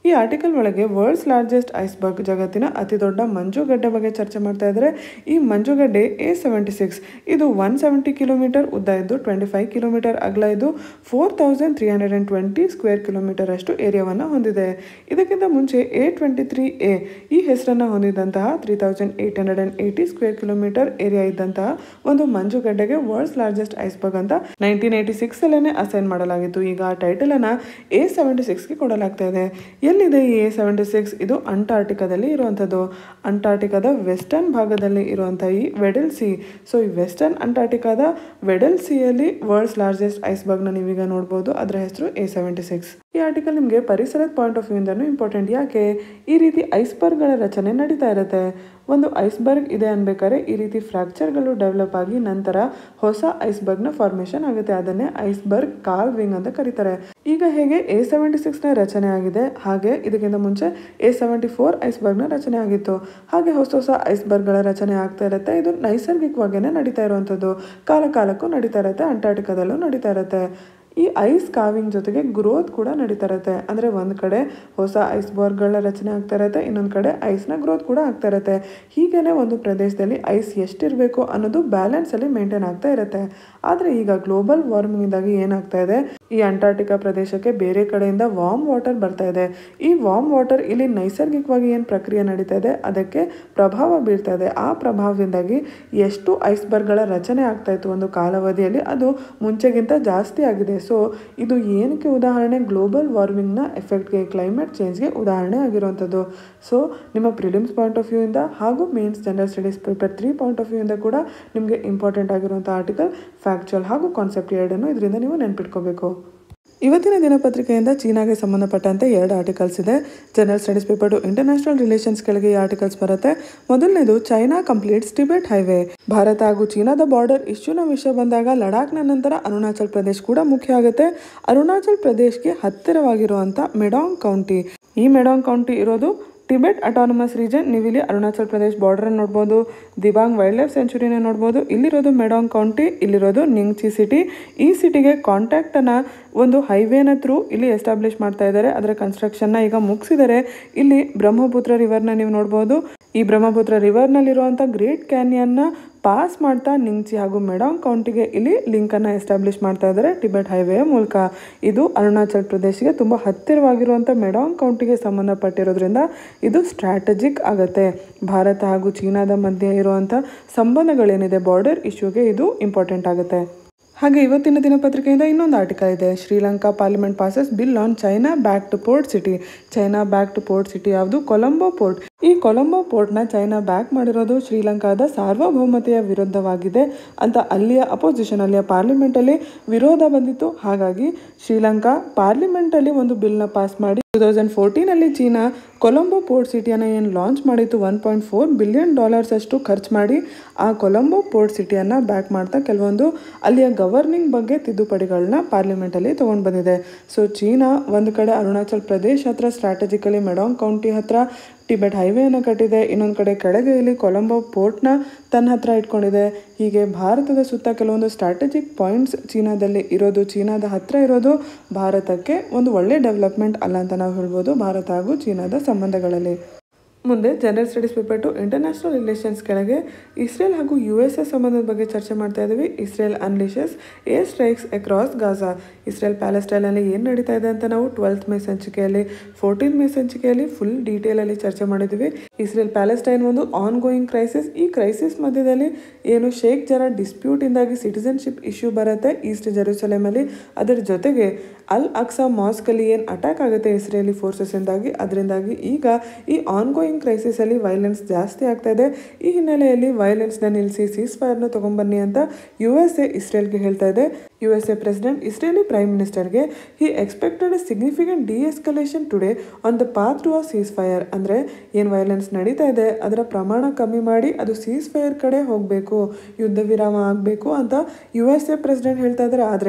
ಈ ಆರ್ಟಿಕಲ್ ಒಳಗೆ ವರ್ಲ್ಡ್ಸ್ ಲಾರ್ಜೆಸ್ಟ್ ಐಸ್ಬರ್ಗ್ ಜಗತ್ತಿನ ಅತಿ ದೊಡ್ಡ ಮಂಜುಗಡ್ಡೆ ಬಗ್ಗೆ ಚರ್ಚೆ ಮಾಡ್ತಾ ಇದ್ದಾರೆ ಈ ಮಂಜುಗಡ್ಡೆ ಎ ಸೆವೆಂಟಿ ಸಿಕ್ಸ್ ಇದು ಒನ್ ಸೆವೆಂಟಿ ಕಿಲೋಮೀಟರ್ ಉದ್ದ ಇದ್ದು ಟ್ವೆಂಟಿ ಫೈವ್ ಕಿಲೋಮೀಟರ್ ಅಗಲ ಇದ್ದು four thousand three hundred and twenty square kilometre ಅಷ್ಟು ಏರಿಯಾವನ್ನು ಹೊಂದಿದೆ ಇದಕ್ಕಿಂತ ಮುಂಚೆ ಎ ಟ್ವೆಂಟಿ ತ್ರೀ ಎ ಈ ಹೆಸರನ್ನು ಹೊಂದಿದಂತಹ three thousand eight hundred and eighty square kilometre area ಇದ್ದಂತಹ ಒಂದು ಮಂಜುಗಡ್ಡೆಗೆ ವರ್ಲ್ಡ್ಸ್ ಲಾರ್ಜೆಸ್ಟ್ ಐಸ್ಬರ್ಗ್ ಅಂತ ನೈನ್ಟೀನ್ ಏಯ್ಟಿ ಸಿಕ್ಸ್ ಅಲ್ಲೇ ಅಸೈನ್ ಮಾಡಲಾಗಿತ್ತು ಈಗ ಆ ಟೈಟಲ್ ಅನ್ನ ಎ ಸೆವೆಂಟಿ ಸಿಕ್ಸ್ಗೆ ಕೊಡಲಾಗ್ತಾ ಇದೆ ಎಲ್ಲಿದೆ ಈ ಎ ಸೆವೆಂಟಿ ಸಿಕ್ಸ್ ಇದು ಅಂಟಾರ್ಟಿಕಾದಲ್ಲಿ ಇರುವಂಥದ್ದು ಅಂಟಾರ್ಟಿಕಾದ ವೆಸ್ಟರ್ನ್ ಭಾಗದಲ್ಲಿ ಇರುವಂಥ ಈ ವೆಡಲ್ ಸಿ ಸೊ ಈ ವೆಸ್ಟರ್ನ್ ಅಂಟಾರ್ಟಿಕಾದ ವೆಡಲ್ ಸಿಯಲ್ಲಿ ವರ್ಲ್ಡ್ಸ್ ಲಾರ್ಜೆಸ್ಟ್ ಐಸ್ಬರ್ಗ್ನ ನೀವೀಗ ನೋಡ್ಬೋದು ಅದರ ಹೆಸರು ಎ ಸೆವೆಂಟಿ ಸಿಕ್ಸ್ ಈ ಆರ್ಟಿಕಲ್ ನಿಮಗೆ ಪರಿಸರದ ಪಾಯಿಂಟ್ ಆಫ್ ವ್ಯೂಯಿಂದನೂ ಇಂಪಾರ್ಟೆಂಟ್ ಯಾಕೆ ಈ ರೀತಿ ಐಸ್ಬರ್ಗ್ಗಳ ರಚನೆ ನಡೀತಾ ಇರುತ್ತೆ ಒಂದು ಐಸ್ಬರ್ಗ್ ಇದೆ ಅನ್ಬೇಕಾದ್ರೆ ಈ ರೀತಿ ಫ್ರ್ಯಾಕ್ಚರ್ಗಳು ಡೆವಲಪ್ ಆಗಿ ನಂತರ ಹೊಸ ಐಸ್ಬರ್ಗ್ನ ಫಾರ್ಮೇಷನ್ ಆಗುತ್ತೆ ಅದನ್ನೇ ಐಸ್ಬರ್ಗ್ ಕಾರ್ವಿಂಗ್ ಅಂತ ಕರೀತಾರೆ ಈಗ ಹೇಗೆ ಎ ಸೆವೆಂಟಿ ಸಿಕ್ಸ್ನ ರಚನೆ ಆಗಿದೆ ಹಾಗೆ ಇದಕ್ಕಿಂತ ಮುಂಚೆ ಎ ಸೆವೆಂಟಿ ಫೋರ್ ಐಸ್ಬರ್ಗ್ನ ರಚನೆ ಆಗಿತ್ತು ಹಾಗೆ ಹೊಸ ಹೊಸ ಐಸ್ಬರ್ಗ್ಗಳ ರಚನೆ ಆಗ್ತಾ ಇರುತ್ತೆ ಇದು ನೈಸರ್ಗಿಕವಾಗಿಯೇ ನಡೀತಾ ಇರುವಂಥದ್ದು ಕಾಲ ಕಾಲಕ್ಕೂ ನಡೀತಾ ಇರುತ್ತೆ ಅಂಟಾರ್ಟಿಕಾದಲ್ಲೂ ನಡೀತಾ ಇರುತ್ತೆ ಈ ಐಸ್ ಕಾವಿಂಗ್ ಜೊತೆಗೆ ಗ್ರೋತ್ ಕೂಡ ನಡೀತಾ ಇರುತ್ತೆ ಅಂದರೆ ಒಂದು ಕಡೆ ಹೊಸ ಐಸ್ ಬಾರ್ಗಳ ರಚನೆ ಆಗ್ತಾ ಇರುತ್ತೆ ಇನ್ನೊಂದು ಕಡೆ ಐಸ್ನ ಗ್ರೋತ್ ಕೂಡ ಆಗ್ತಾ ಇರುತ್ತೆ ಹೀಗೇನೆ ಒಂದು ಪ್ರದೇಶದಲ್ಲಿ ಐಸ್ ಎಷ್ಟಿರಬೇಕು ಅನ್ನೋದು ಬ್ಯಾಲೆನ್ಸಲ್ಲಿ ಮೇಂಟೈನ್ ಆಗ್ತಾ ಇರುತ್ತೆ ಆದರೆ ಈಗ ಗ್ಲೋಬಲ್ ವಾರ್ಮಿಂಗಿಂದಾಗಿ ಏನಾಗ್ತಾ ಇದೆ ಈ ಅಂಟಾರ್ಟಿಕಾ ಪ್ರದೇಶಕ್ಕೆ ಬೇರೆ ಕಡೆಯಿಂದ ವಾರ್ಮ್ ವಾಟರ್ ಬರ್ತಾ ಇದೆ ಈ ವಾರ್ಮ್ ವಾಟರ್ ಇಲ್ಲಿ ನೈಸರ್ಗಿಕವಾಗಿ ಏನು ಪ್ರಕ್ರಿಯೆ ನಡೀತಾ ಇದೆ ಅದಕ್ಕೆ ಪ್ರಭಾವ ಬೀರ್ತಾ ಇದೆ ಆ ಪ್ರಭಾವದಿಂದಾಗಿ ಎಷ್ಟು ಐಸ್ಬರ್ಗ್ಗಳ ರಚನೆ ಆಗ್ತಾ ಇತ್ತು ಒಂದು ಕಾಲಾವಧಿಯಲ್ಲಿ ಅದು ಮುಂಚೆಗಿಂತ ಜಾಸ್ತಿ ಆಗಿದೆ ಸೊ ಇದು ಏನಕ್ಕೆ ಉದಾಹರಣೆ ಗ್ಲೋಬಲ್ ವಾರ್ಮಿಂಗ್ನ ಎಫೆಕ್ಟ್ಗೆ ಕ್ಲೈಮೇಟ್ ಚೇಂಜ್ಗೆ ಉದಾಹರಣೆ ಆಗಿರುವಂಥದ್ದು ಸೊ ನಿಮ್ಮ ಪ್ರಿಲಿಮ್ಸ್ ಪಾಯಿಂಟ್ ಆಫ್ ವ್ಯೂಯಿಂದ ಹಾಗೂ mains general studies paper three point of ವ್ಯೂಯಿಂದ ಕೂಡ ನಿಮಗೆ ಇಂಪಾರ್ಟೆಂಟ್ ಆಗಿರುವಂಥ ಆರ್ಟಿಕಲ್ ಫ್ಯಾಕ್ಚುಯಲ್ ಹಾಗೂ ಕಾನ್ಸೆಪ್ಟ್ ಎರಡನ್ನು ಇದರಿಂದ ನೀವು ನೆನ್ಪಿಟ್ಕೋಬೇಕು ಇವತ್ತಿನ ದಿನಪತ್ರಿಕೆಯಿಂದ ಚೀನಾಗೆ ಸಂಬಂಧಪಟ್ಟಂತೆ ಎರಡು ಆರ್ಟಿಕಲ್ಸ್ ಇದೆ general studies paper two international relations ಕೆಳಗೆ ಈ ಆರ್ಟಿಕಲ್ಸ್ ಬರುತ್ತೆ ಮೊದಲನೇದು China completes Tibet highway Bharat ಹಾಗೂ ಚೀನಾದ ಬಾರ್ಡರ್ ಇಶ್ಯೂನ ವಿಷಯ ಬಂದಾಗ ಲಡಾಖ್ನ ನಂತರ ಅರುಣಾಚಲ್ ಪ್ರದೇಶ್ ಕೂಡ ಮುಖ್ಯ ಆಗುತ್ತೆ ಅರುಣಾಚಲ್ ಪ್ರದೇಶ್ಗೆ ಹತ್ತಿರವಾಗಿರುವಂಥ ಮೆಡಾಂಗ್ ಕೌಂಟಿ ಈ ಮೆಡಾಂಗ್ ಕೌಂಟಿ ಇರೋದು ಟಿಬೆಟ್ ಅಟಾನಮಸ್ ರೀಜನ್ ನೀವು ಇಲ್ಲಿ ಅರುಣಾಚಲ್ ಪ್ರದೇಶ್ ಬಾರ್ಡರ್ ನೋಡ್ಬೋದು ದಿಬಾಂಗ್ ವೈಲ್ಡ್ ಲೈಫ್ ಸೆಂಚುರಿನ ನೋಡ್ಬೋದು ಇಲ್ಲಿರೋದು ಮೆಡಾಂಗ್ ಕೌಂಟಿ ಇಲ್ಲಿರೋದು ನಿಂಗ್ಚಿ ಸಿಟಿ ಈ ಸಿಟಿಗೆ ಕಾಂಟ್ಯಾಕ್ಟನ್ನು ಒಂದು ಹೈವೇನ ಥ್ರೂ ಇಲ್ಲಿ ಎಸ್ಟಾಬ್ಲಿಷ್ ಮಾಡ್ತಾ ಇದ್ದಾರೆ ಅದರ ಕನ್ಸ್ಟ್ರಕ್ಷನ್ನ ಈಗ ಮುಗಿಸಿದ್ದಾರೆ ಇಲ್ಲಿ ಬ್ರಹ್ಮಪುತ್ರ ರಿವರ್ನ ನೀವು ನೋಡ್ಬೋದು ಈ ಬ್ರಹ್ಮಪುತ್ರ ರಿವರ್ನಲ್ಲಿರುವಂಥ ಗ್ರೇಟ್ ಕ್ಯಾನಿಯನ್ನ ಪಾಸ್ ಮಾಡ್ತಾ ನಿಂಗ್ಚಿ ಹಾಗೂ ಮೆಡಾಂಗ್ ಕೌಂಟಿಗೆ ಇಲ್ಲಿ ಲಿಂಕನ್ನು ಎಸ್ಟಾಬ್ಲಿಷ್ ಮಾಡ್ತಾ ಇದ್ದಾರೆ ಟಿಬೆಟ್ ಹೈವೇಯ ಮೂಲಕ ಇದು ಅರುಣಾಚಲ್ ಪ್ರದೇಶಿಗೆ ತುಂಬ ಹತ್ತಿರವಾಗಿರುವಂಥ ಮೆಡಾಂಗ್ ಕೌಂಟಿಗೆ ಸಂಬಂಧಪಟ್ಟಿರೋದ್ರಿಂದ ಇದು ಸ್ಟ್ರಾಟಜಿಕ್ ಆಗುತ್ತೆ ಭಾರತ ಹಾಗೂ ಚೀನಾದ ಮಧ್ಯೆ ಇರುವಂಥ ಸಂಬಂಧಗಳೇನಿದೆ ಬಾರ್ಡರ್ ಇಶ್ಯೂಗೆ ಇದು ಇಂಪಾರ್ಟೆಂಟ್ ಆಗುತ್ತೆ ಹಾಗೆ ಇವತ್ತಿನ ದಿನಪತ್ರಿಕೆಯಿಂದ ಇನ್ನೊಂದು ಆರ್ಟಿಕಲ್ ಇದೆ Sri Lanka parliament passes bill on China back to port city China back to port city ಯಾವುದು ಕೊಲಂಬೋ ಪೋರ್ಟ್ ಈ ಕೊಲಂಬೋ ಪೋರ್ಟ್ನ ಚೈನಾ ಬ್ಯಾಕ್ ಮಾಡಿರೋದು ಶ್ರೀಲಂಕಾದ ಸಾರ್ವಭೌಮತೆಯ ವಿರುದ್ಧವಾಗಿದೆ ಅಂತ ಅಲ್ಲಿಯ ಅಪೋಸಿಷನ್ ಅಲ್ಲಿಯ ಪಾರ್ಲಿಮೆಂಟಲ್ಲಿ ವಿರೋಧ ಬಂದಿತ್ತು ಹಾಗಾಗಿ ಶ್ರೀಲಂಕಾ ಪಾರ್ಲಿಮೆಂಟಲ್ಲಿ ಒಂದು ಬಿಲ್ನ ಪಾಸ್ ಮಾಡಿ ಟೂ ತೌಸಂಡ್ ಫೋರ್ಟೀನಲ್ಲಿ ಚೀನಾ ಕೊಲಂಬೋ ಪೋರ್ಟ್ ಸಿಟಿಯನ್ನು ಏನು ಲಾಂಚ್ ಮಾಡಿತ್ತು one point four billion dollars ಅಷ್ಟು ಖರ್ಚು ಮಾಡಿ ಆ ಕೊಲಂಬೋ ಪೋರ್ಟ್ ಸಿಟಿಯನ್ನು ಬ್ಯಾಕ್ ಮಾಡ್ತಾ ಕೆಲವೊಂದು ಅಲ್ಲಿಯ ಗವರ್ನಿಂಗ್ ಬಗ್ಗೆ ತಿದ್ದುಪಡಿಗಳನ್ನ ಪಾರ್ಲಿಮೆಂಟಲ್ಲಿ ತೊಗೊಂಡು ಬಂದಿದೆ ಸೊ ಚೀನಾ ಒಂದು ಕಡೆ ಅರುಣಾಚಲ್ ಪ್ರದೇಶ್ ಹತ್ರ ಸ್ಟ್ರಾಟಜಿಕಲಿ ಮೆಡಾಂಗ್ ಕೌಂಟಿ ಹತ್ರ ಟಿಬೆಟ್ ಹೈವೇಯನ್ನು ಕಟ್ಟಿದೆ ಇನ್ನೊಂದು ಕಡೆ ಕೆಳಗೆ ಇಲ್ಲಿ ಕೊಲಂಬೋ ಪೋರ್ಟ್ನ ತನ್ನ ಹತ್ರ ಇಟ್ಕೊಂಡಿದೆ ಹೀಗೆ ಭಾರತದ ಸುತ್ತ ಕೆಲವೊಂದು ಸ್ಟ್ರಾಟಜಿಕ್ ಪಾಯಿಂಟ್ಸ್ ಚೀನಾದಲ್ಲಿ ಇರೋದು ಚೀನಾದ ಹತ್ರ ಇರೋದು ಭಾರತಕ್ಕೆ ಒಂದು ಒಳ್ಳೆ ಡೆವಲಪ್ಮೆಂಟ್ ಅಲ್ಲ ಅಂತ ನಾವು ಹೇಳ್ಬೋದು ಭಾರತ ಹಾಗೂ ಚೀನಾದ ಸಂಬಂಧಗಳಲ್ಲಿ ಮುಂದೆ general studies paper two international relations ಕೆಳಗೆ ಇಸ್ರೇಲ್ ಹಾಗೂ ಯು ಎಸ್ ಎಸ್ ಸಂಬಂಧದ ಬಗ್ಗೆ ಚರ್ಚೆ ಮಾಡ್ತಾ ಇದ್ದೀವಿ Israel unleashes air strikes across Gaza Israel ಪ್ಯಾಲೆಸ್ಟೈನಲ್ಲಿ ಏನು ನಡೀತಾ ಇದೆ ಅಂತ ನಾವು ಟ್ವೆಲ್ತ್ ಮೇ ಸಂಚಿಕೆಯಲ್ಲಿ ಫೋರ್ಟೀನ್ ಮೇ ಸಂಚಿಕೆಯಲ್ಲಿ ಫುಲ್ ಡೀಟೇಲಲ್ಲಿ ಚರ್ಚೆ ಮಾಡಿದ್ದೀವಿ ಇಸ್ರೇಲ್ ಪ್ಯಾಲೆಸ್ಟೈನ್ ಒಂದು ಆನ್ ಗೋಯಿಂಗ್ ಕ್ರೈಸಿಸ್ ಈ ಕ್ರೈಸಿಸ್ ಮಧ್ಯದಲ್ಲಿ ಏನು ಶೇಖ್ ಜರ ಡಿಸ್ಪ್ಯೂಟಿಂದಾಗಿ ಸಿಟಿಸನ್ಶಿಪ್ ಇಶ್ಯೂ ಬರುತ್ತೆ ಈಸ್ಟ್ ಜೆರೂಸಲೇಮಲ್ಲಿ ಅದರ ಜೊತೆಗೆ ಅಲ್ ಅಕ್ಸಾ ಮಾಸ್ಕಲ್ಲಿ ಏನು ಅಟ್ಯಾಕ್ ಆಗುತ್ತೆ ಇಸ್ರೇಲಿ ಫೋರ್ಸಸ್ಸಿಂದಾಗಿ ಅದರಿಂದಾಗಿ ಈಗ ಈ ಆನ್ ಗೋಯಿಂಗ್ ಕ್ರೈಸಿಸಲ್ಲಿ ವೈಲೆನ್ಸ್ ಜಾಸ್ತಿ ಆಗ್ತಾ ಇದೆ ಈ ಹಿನ್ನೆಲೆಯಲ್ಲಿ ವೈಲೆನ್ಸ್ನ ನಿಲ್ಲಿಸಿ ಸೀಸ್ ಫೈರ್ನ ತೊಗೊಂಬನ್ನಿ ಅಂತ ಯು ಎಸ್ ಎ ಇಸ್ರೇಲ್ಗೆ ಹೇಳ್ತಾ ಇದೆ U S A president Israeli prime ಮಿನಿಸ್ಟರ್ಗೆ he expected a significant de escalation today on the path to a ceasefire ಅಂದರೆ ಏನು ವೈಲೆನ್ಸ್ ನಡೀತಾ ಇದೆ ಅದರ ಪ್ರಮಾಣ ಕಮ್ಮಿ ಮಾಡಿ ಅದು ಸೀಸ್ ಫೈರ್ ಕಡೆ ಹೋಗಬೇಕು ಯುದ್ಧ ವಿರಾಮ ಆಗಬೇಕು ಅಂತ ಯು ಎಸ್ ಎ ಪ್ರೆಸಿಡೆಂಟ್ ಹೇಳ್ತಾ ಇದ್ದಾರೆ ಆದರೆ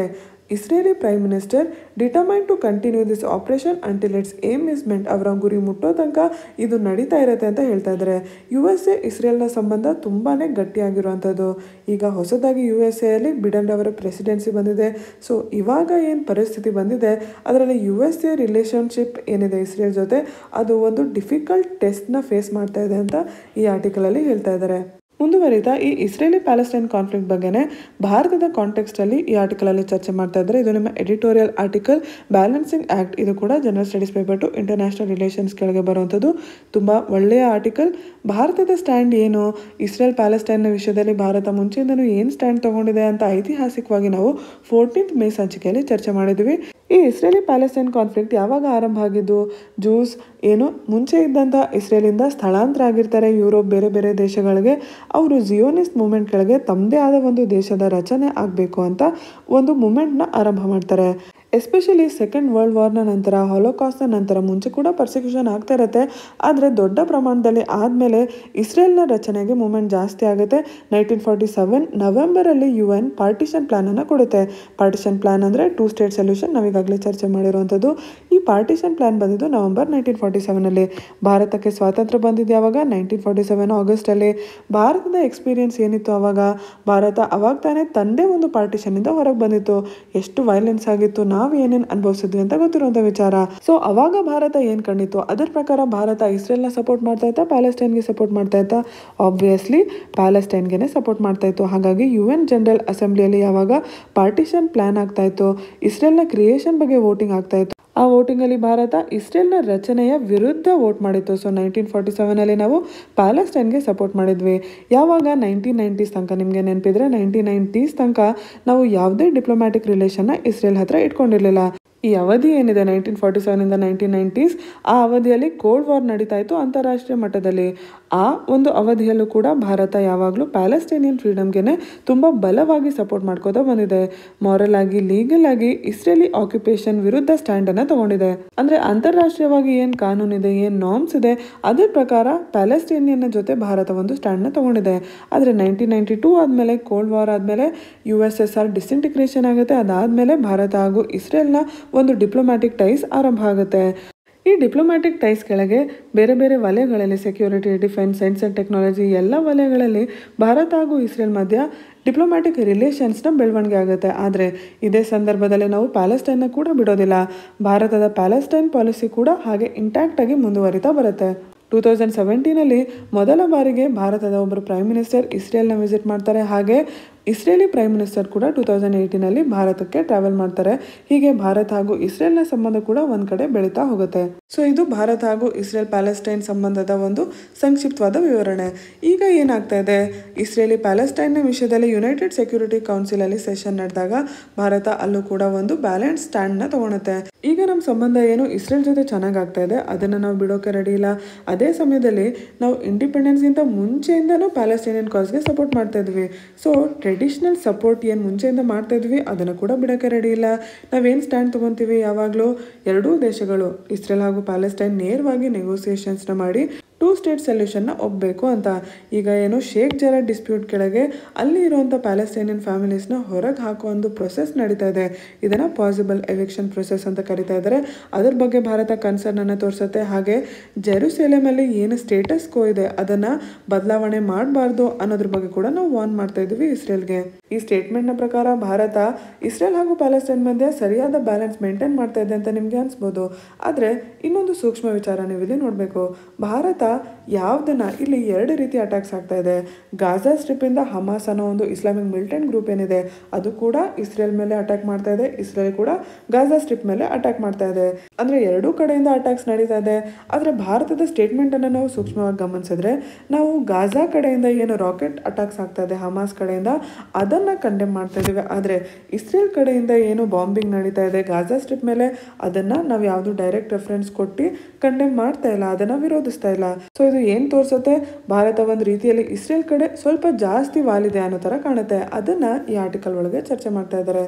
Israeli prime minister determine to continue this operation until its aim is met ಅವರ ಗುರಿ ಮುಟ್ಟೋ ತನಕ ಇದು ನಡೀತಾ ಇರುತ್ತೆ ಅಂತ ಹೇಳ್ತಾ ಇದ್ದಾರೆ ಯು ಎಸ್ ಎ ಇಸ್ರೇಲ್ನ ಸಂಬಂಧ ತುಂಬಾ ಗಟ್ಟಿಯಾಗಿರುವಂಥದ್ದು ಈಗ ಹೊಸದಾಗಿ ಯು ಎಸ್ ಎಲ್ಲಿ ಬಿಡನ್ ಅವರ ಪ್ರೆಸಿಡೆನ್ಸಿ ಬಂದಿದೆ ಸೊ ಇವಾಗ ಏನು ಪರಿಸ್ಥಿತಿ ಬಂದಿದೆ ಅದರಲ್ಲಿ ಯು ಎಸ್ ಎ ರಿಲೇಷನ್ಶಿಪ್ ಏನಿದೆ ಇಸ್ರೇಲ್ ಜೊತೆ ಅದು ಒಂದು ಡಿಫಿಕಲ್ಟ್ ಟೆಸ್ಟ್ನ ಫೇಸ್ ಮಾಡ್ತಾ ಇದೆ ಅಂತ ಈ ಆರ್ಟಿಕಲಲ್ಲಿ ಹೇಳ್ತಾ ಇದ್ದಾರೆ ಮುಂದುವರಿತಾ ಈ ಇಸ್ರೇಲಿ ಪ್ಯಾಲೆಸ್ಟೈನ್ ಕಾನ್ಫ್ಲಿಕ್ಟ್ ಬಗ್ಗೆನೇ ಭಾರತದ ಕಾಂಟೆಕ್ಸ್ಟಲ್ಲಿ ಈ ಆರ್ಟಿಕಲಲ್ಲಿ ಚರ್ಚೆ ಮಾಡ್ತಾ ಇದ್ದಾರೆ ಇದು ನಿಮ್ಮ ಎಡಿಟೋರಿಯಲ್ ಆರ್ಟಿಕಲ್ ಬ್ಯಾಲೆನ್ಸಿಂಗ್ ಆ್ಯಕ್ಟ್ ಇದು ಕೂಡ general studies paper two international relations ಕೆಳಗೆ ಬರುವಂಥದ್ದು ತುಂಬ ಒಳ್ಳೆಯ ಆರ್ಟಿಕಲ್ ಭಾರತದ ಸ್ಟ್ಯಾಂಡ್ ಏನು ಇಸ್ರೇಲ್ ಪ್ಯಾಲೆಸ್ಟೈನ್ನ ವಿಷಯದಲ್ಲಿ ಭಾರತ ಮುಂಚೆಯಿಂದನೂ ಏನು ಸ್ಟ್ಯಾಂಡ್ ತಗೊಂಡಿದೆ ಅಂತ ಐತಿಹಾಸಿಕವಾಗಿ ನಾವು ಫೋರ್ಟೀನ್ತ್ ಮೇ ಸಂಚಿಕೆಯಲ್ಲಿ ಚರ್ಚೆ ಮಾಡಿದ್ವಿ ಈ ಇಸ್ರೇಲಿ ಪ್ಯಾಲೆಸ್ಟೈನ್ ಕಾನ್ಫ್ಲಿಕ್ಟ್ ಯಾವಾಗ ಆರಂಭ ಆಗಿದ್ದು ಜೂಸ್ ಏನು ಮುಂಚೆ ಇದ್ದಂಥ ಇಸ್ರೇಲಿಂದ ಸ್ಥಳಾಂತರ ಆಗಿರ್ತಾರೆ ಯುರೋಪ್ ಬೇರೆ ಬೇರೆ ದೇಶಗಳಿಗೆ ಅವರು ಜಿಯೋನಿಸ್ಟ್ ಮೂಮೆಂಟ್ ಕೆಳಗೆ ತಮ್ಮದೇ ಆದ ಒಂದು ದೇಶದ ರಚನೆ ಆಗಬೇಕು ಅಂತ ಒಂದು ಮೂಮೆಂಟ್ನ ಆರಂಭ ಮಾಡ್ತಾರೆ ಎಸ್ಪೆಷಲಿ ಸೆಕೆಂಡ್ ವರ್ಲ್ಡ್ ವಾರ್ನ ನಂತರ ಹಾಲೋಕಾಸ್ಟ್ನ ನಂತರ ಮುಂಚೆ ಕೂಡ ಪರ್ಸಿಕ್ಯೂಷನ್ ಆಗ್ತಾ ಇರುತ್ತೆ ಆದರೆ ದೊಡ್ಡ ಪ್ರಮಾಣದಲ್ಲಿ ಆದಮೇಲೆ ಇಸ್ರೇಲ್ನ ರಚನೆಗೆ ಮೂಮೆಂಟ್ ಜಾಸ್ತಿ ಆಗುತ್ತೆ ನೈನ್ಟೀನ್ ಫಾರ್ಟಿ ಸೆವೆನ್ ನವೆಂಬರಲ್ಲಿ ಯು ಎನ್ ಪಾರ್ಟಿಷನ್ ಪ್ಲಾನನ್ನು ಕೊಡುತ್ತೆ ಪಾರ್ಟಿಷನ್ ಪ್ಲಾನ್ ಅಂದರೆ ಟೂ ಸ್ಟೇಟ್ ಸೊಲ್ಯೂಷನ್ ನಾವೀಗಾಗಲೇ ಚರ್ಚೆ ಮಾಡಿರುವಂಥದ್ದು ಈ ಪಾರ್ಟಿಷನ್ ಪ್ಲಾನ್ ಬಂದಿದ್ದು ನವೆಂಬರ್ ನೈನ್ಟೀನ್ ಫಾರ್ಟಿ ಸೆವೆನಲ್ಲಿ ಭಾರತಕ್ಕೆ ಸ್ವಾತಂತ್ರ್ಯ ಬಂದಿದ್ದು ಯಾವಾಗ ನೈನ್ಟೀನ್ ಫಾರ್ಟಿ ಸೆವೆನ್ ಆಗಸ್ಟಲ್ಲಿ ಭಾರತದ ಎಕ್ಸ್ಪೀರಿಯನ್ಸ್ ಏನಿತ್ತು ಆವಾಗ ಭಾರತ ಅವಾಗ ತಾನೇ ತಂದೆ ಒಂದು ಪಾರ್ಟಿಷನ್ನಿಂದ ಹೊರಗೆ ಬಂದಿತ್ತು ಎಷ್ಟು ವೈಲೆನ್ಸ್ ಆಗಿತ್ತು ನಾವು ಏನೇನು ಅನುಭವಿಸಿದ್ವಿ ಅಂತ ಗೊತ್ತಿರುವಂಥ ವಿಚಾರ ಸೊ ಅವಾಗ ಭಾರತ ಏನು ಕಂಡಿತ್ತು ಅದರ ಪ್ರಕಾರ ಭಾರತ ಇಸ್ರೇಲ್ನ ಸಪೋರ್ಟ್ ಮಾಡ್ತಾ ಇತ್ತಾ ಪ್ಯಾಲೆಸ್ಟೈನ್ಗೆ ಸಪೋರ್ಟ್ ಮಾಡ್ತಾ ಇತ್ತಾ ಆಬ್ವಿಯಸ್ಲಿ ಪ್ಯಾಲೆಸ್ಟೈನ್ಗೆ ಸಪೋರ್ಟ್ ಮಾಡ್ತಾ ಇತ್ತು ಹಾಗಾಗಿ ಯು ಎನ್ ಜನರಲ್ ಅಸೆಂಬ್ಲಿಯಲ್ಲಿ ಯಾವಾಗ ಪಾರ್ಟಿಷನ್ ಪ್ಲಾನ್ ಆಗ್ತಾ ಇತ್ತು ಇಸ್ರೇಲ್ನ ಕ್ರಿಯೇಷನ್ ಬಗ್ಗೆ ವೋಟಿಂಗ್ ಆಗ್ತಾ ಇತ್ತು ಆ ವೋಟಿಂಗಲ್ಲಿ ಭಾರತ ಇಸ್ರೇಲ್ನ ರಚನೆಯ ವಿರುದ್ಧ ವೋಟ್ ಮಾಡಿತ್ತು ಸೊ ನೈನ್ಟೀನ್ ಫಾರ್ಟಿ ಸೆವೆನಲ್ಲಿ ನಾವು ಪ್ಯಾಲೆಸ್ಟೈನ್ಗೆ ಸಪೋರ್ಟ್ ಮಾಡಿದ್ವಿ ಯಾವಾಗ ನೈನ್ಟೀನ್ ನೈಂಟೀಸ್ ತನಕ ನಿಮಗೆ ನೆನಪಿದ್ರೆ ನೈನ್ಟೀನ್ ನೈಂಟೀಸ್ ತನಕ ನಾವು ಯಾವುದೇ ಡಿಪ್ಲೊಮ್ಯಾಟಿಕ್ ರಿಲೇಷನ್ನ ಇಸ್ರೇಲ್ ಹತ್ರ ಇಟ್ಕೊಂಡಿರಲಿಲ್ಲ ಈ ಅವಧಿ ಏನಿದೆ ನೈನ್ಟೀನ್ ಫಾರ್ಟಿ ಸೆವೆನಿಂದ ನೈನ್ಟೀನ್ ನೈಂಟೀಸ್ ಆ ಅವಧಿಯಲ್ಲಿ ಕೋಲ್ಡ್ ವಾರ್ ನಡೀತಾ ಇತ್ತು ಅಂತಾರಾಷ್ಟ್ರೀಯ ಮಟ್ಟದಲ್ಲಿ ಆ ಒಂದು ಅವಧಿಯಲ್ಲೂ ಕೂಡ ಭಾರತ ಯಾವಾಗಲೂ ಪ್ಯಾಲೆಸ್ಟೈನಿಯನ್ ಫ್ರೀಡಮ್ಗೆ ತುಂಬ ಬಲವಾಗಿ ಸಪೋರ್ಟ್ ಮಾಡ್ಕೋತಾ ಬಂದಿದೆ ಮಾರಲ್ ಆಗಿ ಲೀಗಲ್ ಆಗಿ ಇಸ್ರೇಲಿ ಆಕ್ಯುಪೇಷನ್ ವಿರುದ್ಧ ಸ್ಟ್ಯಾಂಡನ್ನು ತಗೊಂಡಿದೆ ಅಂದರೆ ಅಂತಾರಾಷ್ಟ್ರೀಯವಾಗಿ ಏನು ಕಾನೂನಿದೆ ಏನು ನಾರ್ಮ್ಸ್ ಇದೆ ಅದ್ರ ಪ್ರಕಾರ ಪ್ಯಾಲೆಸ್ಟೈನಿಯನ್ನ ಜೊತೆ ಭಾರತ ಒಂದು ಸ್ಟ್ಯಾಂಡ್ನ ತಗೊಂಡಿದೆ ಆದರೆ ನೈನ್ಟೀನ್ ನೈಂಟಿ ಟೂ ಆದಮೇಲೆ ಕೋಲ್ಡ್ ವಾರ್ ಆದಮೇಲೆ U S S R disintegration ಆಗುತ್ತೆ ಅದಾದಮೇಲೆ ಭಾರತ ಹಾಗೂ ಇಸ್ರೇಲ್ನ ಒಂದು ಡಿಪ್ಲೊಮ್ಯಾಟಿಕ್ ಟೈಸ್ ಆರಂಭ ಆಗುತ್ತೆ ಈ ಡಿಪ್ಲೊಮ್ಯಾಟಿಕ್ ಟೈಸ್ ಕೆಳಗೆ ಬೇರೆ ಬೇರೆ ವಲಯಗಳಲ್ಲಿ security defence science and technology ಎಲ್ಲ ವಲಯಗಳಲ್ಲಿ ಭಾರತ ಹಾಗೂ ಇಸ್ರೇಲ್ ಮಧ್ಯ ಡಿಪ್ಲೊಮ್ಯಾಟಿಕ್ ರಿಲೇಷನ್ಸ್ನ ಬೆಳವಣಿಗೆ ಆಗುತ್ತೆ ಆದರೆ ಇದೇ ಸಂದರ್ಭದಲ್ಲಿ ನಾವು ಪ್ಯಾಲೆಸ್ಟೈನ್ನ ಕೂಡ ಬಿಡೋದಿಲ್ಲ ಭಾರತದ ಪ್ಯಾಲೆಸ್ಟೈನ್ ಪಾಲಿಸಿ ಕೂಡ ಹಾಗೆ ಇಂಟ್ಯಾಕ್ಟ್ ಆಗಿ ಮುಂದುವರಿತಾ ಬರುತ್ತೆ ಟೂ ತೌಸಂಡ್ ಸೆವೆಂಟೀನಲ್ಲಿ ಮೊದಲ ಬಾರಿಗೆ ಭಾರತದ ಒಬ್ಬರು ಪ್ರೈಮ್ ಮಿನಿಸ್ಟರ್ ಇಸ್ರೇಲ್ನ ವಿಸಿಟ್ ಮಾಡ್ತಾರೆ ಹಾಗೆ ಇಸ್ರೇಲಿ ಪ್ರೈಮ್ ಮಿನಿಸ್ಟರ್ ಕೂಡ ಟೂ ತೌಸಂಡ್ ಏಯ್ಟೀನಲ್ಲಿ ಭಾರತಕ್ಕೆ ಟ್ರಾವೆಲ್ ಮಾಡ್ತಾರೆ ಹೀಗೆ ಭಾರತ ಹಾಗೂ ಇಸ್ರೇಲ್ನ ಸಂಬಂಧ ಕೂಡ ಒಂದು ಕಡೆ ಬೆಳೀತಾ ಹೋಗುತ್ತೆ ಸೊ ಇದು ಭಾರತ ಹಾಗೂ ಇಸ್ರೇಲ್ ಪ್ಯಾಲೆಸ್ಟೈನ್ ಸಂಬಂಧದ ಒಂದು ಸಂಕ್ಷಿಪ್ತವಾದ ವಿವರಣೆ ಈಗ ಏನಾಗ್ತಾ ಇದೆ ಇಸ್ರೇಲಿ ಪ್ಯಾಲೆಸ್ಟೈನ್ನ ವಿಷಯದಲ್ಲಿ ಯುನೈಟೆಡ್ ಸೆಕ್ಯೂರಿಟಿ ಕೌನ್ಸಿಲಲ್ಲಿ ಸೆಷನ್ ನಡೆದಾಗ ಭಾರತ ಅಲ್ಲೂ ಕೂಡ ಒಂದು ಬ್ಯಾಲೆನ್ಸ್ ಸ್ಟ್ಯಾಂಡ್ನ ತಗೊಳುತ್ತೆ ಈಗ ನಮ್ಮ ಸಂಬಂಧ ಏನು ಇಸ್ರೇಲ್ ಜೊತೆ ಚೆನ್ನಾಗಿ ಆಗ್ತಾ ಇದೆ ಅದನ್ನು ನಾವು ಬಿಡೋಕೆ ರೆಡಿ ಇಲ್ಲ ಅದೇ ಸಮಯದಲ್ಲಿ ನಾವು ಇಂಡಿಪೆಂಡೆನ್ಸ್ಗಿಂತ ಮುಂಚೆಯಿಂದನೂ ಪ್ಯಾಲೆಸ್ಟೈನಿಯನ್ ಕಾಸ್ಗೆ ಸಪೋರ್ಟ್ ಮಾಡ್ತಾ ಇದ್ವಿ ಸೊ ಟ್ರೆಡಿಷ್ನಲ್ ಸಪೋರ್ಟ್ ಏನು ಮುಂಚೆಯಿಂದ ಮಾಡ್ತಾ ಇದ್ವಿ ಅದನ್ನು ಕೂಡ ಬಿಡೋಕ್ಕೆ ರೆಡಿ ಇಲ್ಲ ನಾವೇನು ಸ್ಟ್ಯಾಂಡ್ ತೊಗೊತೀವಿ ಯಾವಾಗಲೂ ಎರಡೂ ದೇಶಗಳು ಇಸ್ರೇಲ್ ಹಾಗೂ ಪ್ಯಾಲೆಸ್ಟೈನ್ ನೇರವಾಗಿ ನೆಗೋಸಿಯೇಷನ್ಸ್ನ ಮಾಡಿ ಟೂ ಸ್ಟೇಟ್ ಸೊಲ್ಯೂಷನ್ನ ಒಪ್ಪಬೇಕು ಅಂತ ಈಗ ಏನು ಶೇಖ್ ಜರಾ ಡಿಸ್ಪ್ಯೂಟ್ ಕೆಳಗೆ ಅಲ್ಲಿ ಇರುವಂಥ ಪ್ಯಾಲೆಸ್ಟೈನಿಯನ್ ಫ್ಯಾಮಿಲೀಸ್ನ ಹೊರಗೆ ಹಾಕೋ ಒಂದು ಪ್ರೊಸೆಸ್ ನಡೀತಾ ಇದೆ ಇದನ್ನು ಪಾಸಿಬಲ್ ಎವಿಕ್ಷನ್ ಪ್ರೊಸೆಸ್ ಅಂತ ಕರಿತಾ ಇದ್ದಾರೆ ಅದ್ರ ಬಗ್ಗೆ ಭಾರತ ಕನ್ಸರ್ನನ್ನು ತೋರಿಸುತ್ತೆ ಹಾಗೆ ಜೆರುಸೆಲೆಮಲ್ಲಿ ಏನು ಸ್ಟೇಟಸ್ ಕೋ ಇದೆ ಅದನ್ನು ಬದಲಾವಣೆ ಮಾಡಬಾರ್ದು ಅನ್ನೋದ್ರ ಬಗ್ಗೆ ಕೂಡ ನಾವು ವಾರ್ನ್ ಮಾಡ್ತಾ ಇದ್ವಿ ಇಸ್ರೇಲ್ಗೆ ಈ ಸ್ಟೇಟ್ಮೆಂಟ್ನ ಪ್ರಕಾರ ಭಾರತ ಇಸ್ರೇಲ್ ಹಾಗೂ ಪ್ಯಾಲೆಸ್ಟೈನ್ ಮಧ್ಯೆ ಸರಿಯಾದ ಬ್ಯಾಲೆನ್ಸ್ ಮೇಂಟೈನ್ ಮಾಡ್ತಾ ಇದೆ ಅಂತ ನಿಮಗೆ ಅನಿಸ್ಬೋದು ಆದರೆ ಇನ್ನೊಂದು ಸೂಕ್ಷ್ಮ ವಿಚಾರ ನೀವು ಇಲ್ಲಿ ನೋಡಬೇಕು ಭಾರತ ಯಾವುದನ್ನ ಇಲ್ಲಿ ಎರಡು ರೀತಿ ಅಟ್ಯಾಕ್ಸ್ ಆಗ್ತಾ ಇದೆ ಗಾಜಾ ಸ್ಟ್ರಿಪ್ಪಿಂದ ಹಮಾಸ್ ಅನ್ನೋ ಒಂದು ಇಸ್ಲಾಮಿಕ್ ಮಿಲಿಟೆಂಟ್ ಗ್ರೂಪ್ ಏನಿದೆ ಅದು ಕೂಡ ಇಸ್ರೇಲ್ ಮೇಲೆ ಅಟ್ಯಾಕ್ ಮಾಡ್ತಾ ಇದೆ ಇಸ್ರೇಲ್ ಕೂಡ ಗಾಜಾ ಸ್ಟ್ರಿಪ್ ಮೇಲೆ ಅಟ್ಯಾಕ್ ಮಾಡ್ತಾ ಇದೆ ಅಂದರೆ ಎರಡೂ ಕಡೆಯಿಂದ ಅಟ್ಯಾಕ್ಸ್ ನಡೀತಾ ಇದೆ ಆದರೆ ಭಾರತದ ಸ್ಟೇಟ್ಮೆಂಟನ್ನು ನಾವು ಸೂಕ್ಷ್ಮವಾಗಿ ಗಮನಿಸಿದ್ರೆ ನಾವು ಗಾಜಾ ಕಡೆಯಿಂದ ಏನು ರಾಕೆಟ್ ಅಟ್ಯಾಕ್ಸ್ ಆಗ್ತಾ ಇದೆ ಹಮಾಸ್ ಕಡೆಯಿಂದ ಅದನ್ನು ಕಂಡೆಮ್ ಮಾಡ್ತಾ ಇದ್ದೀವಿ ಆದರೆ ಇಸ್ರೇಲ್ ಕಡೆಯಿಂದ ಏನು ಬಾಂಬಿಂಗ್ ನಡೀತಾ ಇದೆ ಗಾಜಾ ಸ್ಟ್ರಿಪ್ ಮೇಲೆ ಅದನ್ನು ನಾವು ಯಾವುದು ಡೈರೆಕ್ಟ್ ರೆಫರೆನ್ಸ್ ಕೊಟ್ಟು ಕಂಡೆಮ್ ಮಾಡ್ತಾ ಇಲ್ಲ ಅದನ್ನು ವಿರೋಧಿಸ್ತಾ ಇಲ್ಲ ಸೊ ಇದು ಏನು ತೋರಿಸುತ್ತೆ ಭಾರತ ಒಂದು ರೀತಿಯಲ್ಲಿ ಇಸ್ರೇಲ್ ಕಡೆ ಸ್ವಲ್ಪ ಜಾಸ್ತಿ ವಾಲಿದೆ ಅನ್ನೋ ಥರ ಕಾಣುತ್ತೆ ಅದನ್ನು ಈ ಆರ್ಟಿಕಲ್ ಒಳಗೆ ಚರ್ಚೆ ಮಾಡ್ತಾ ಇದ್ದಾರೆ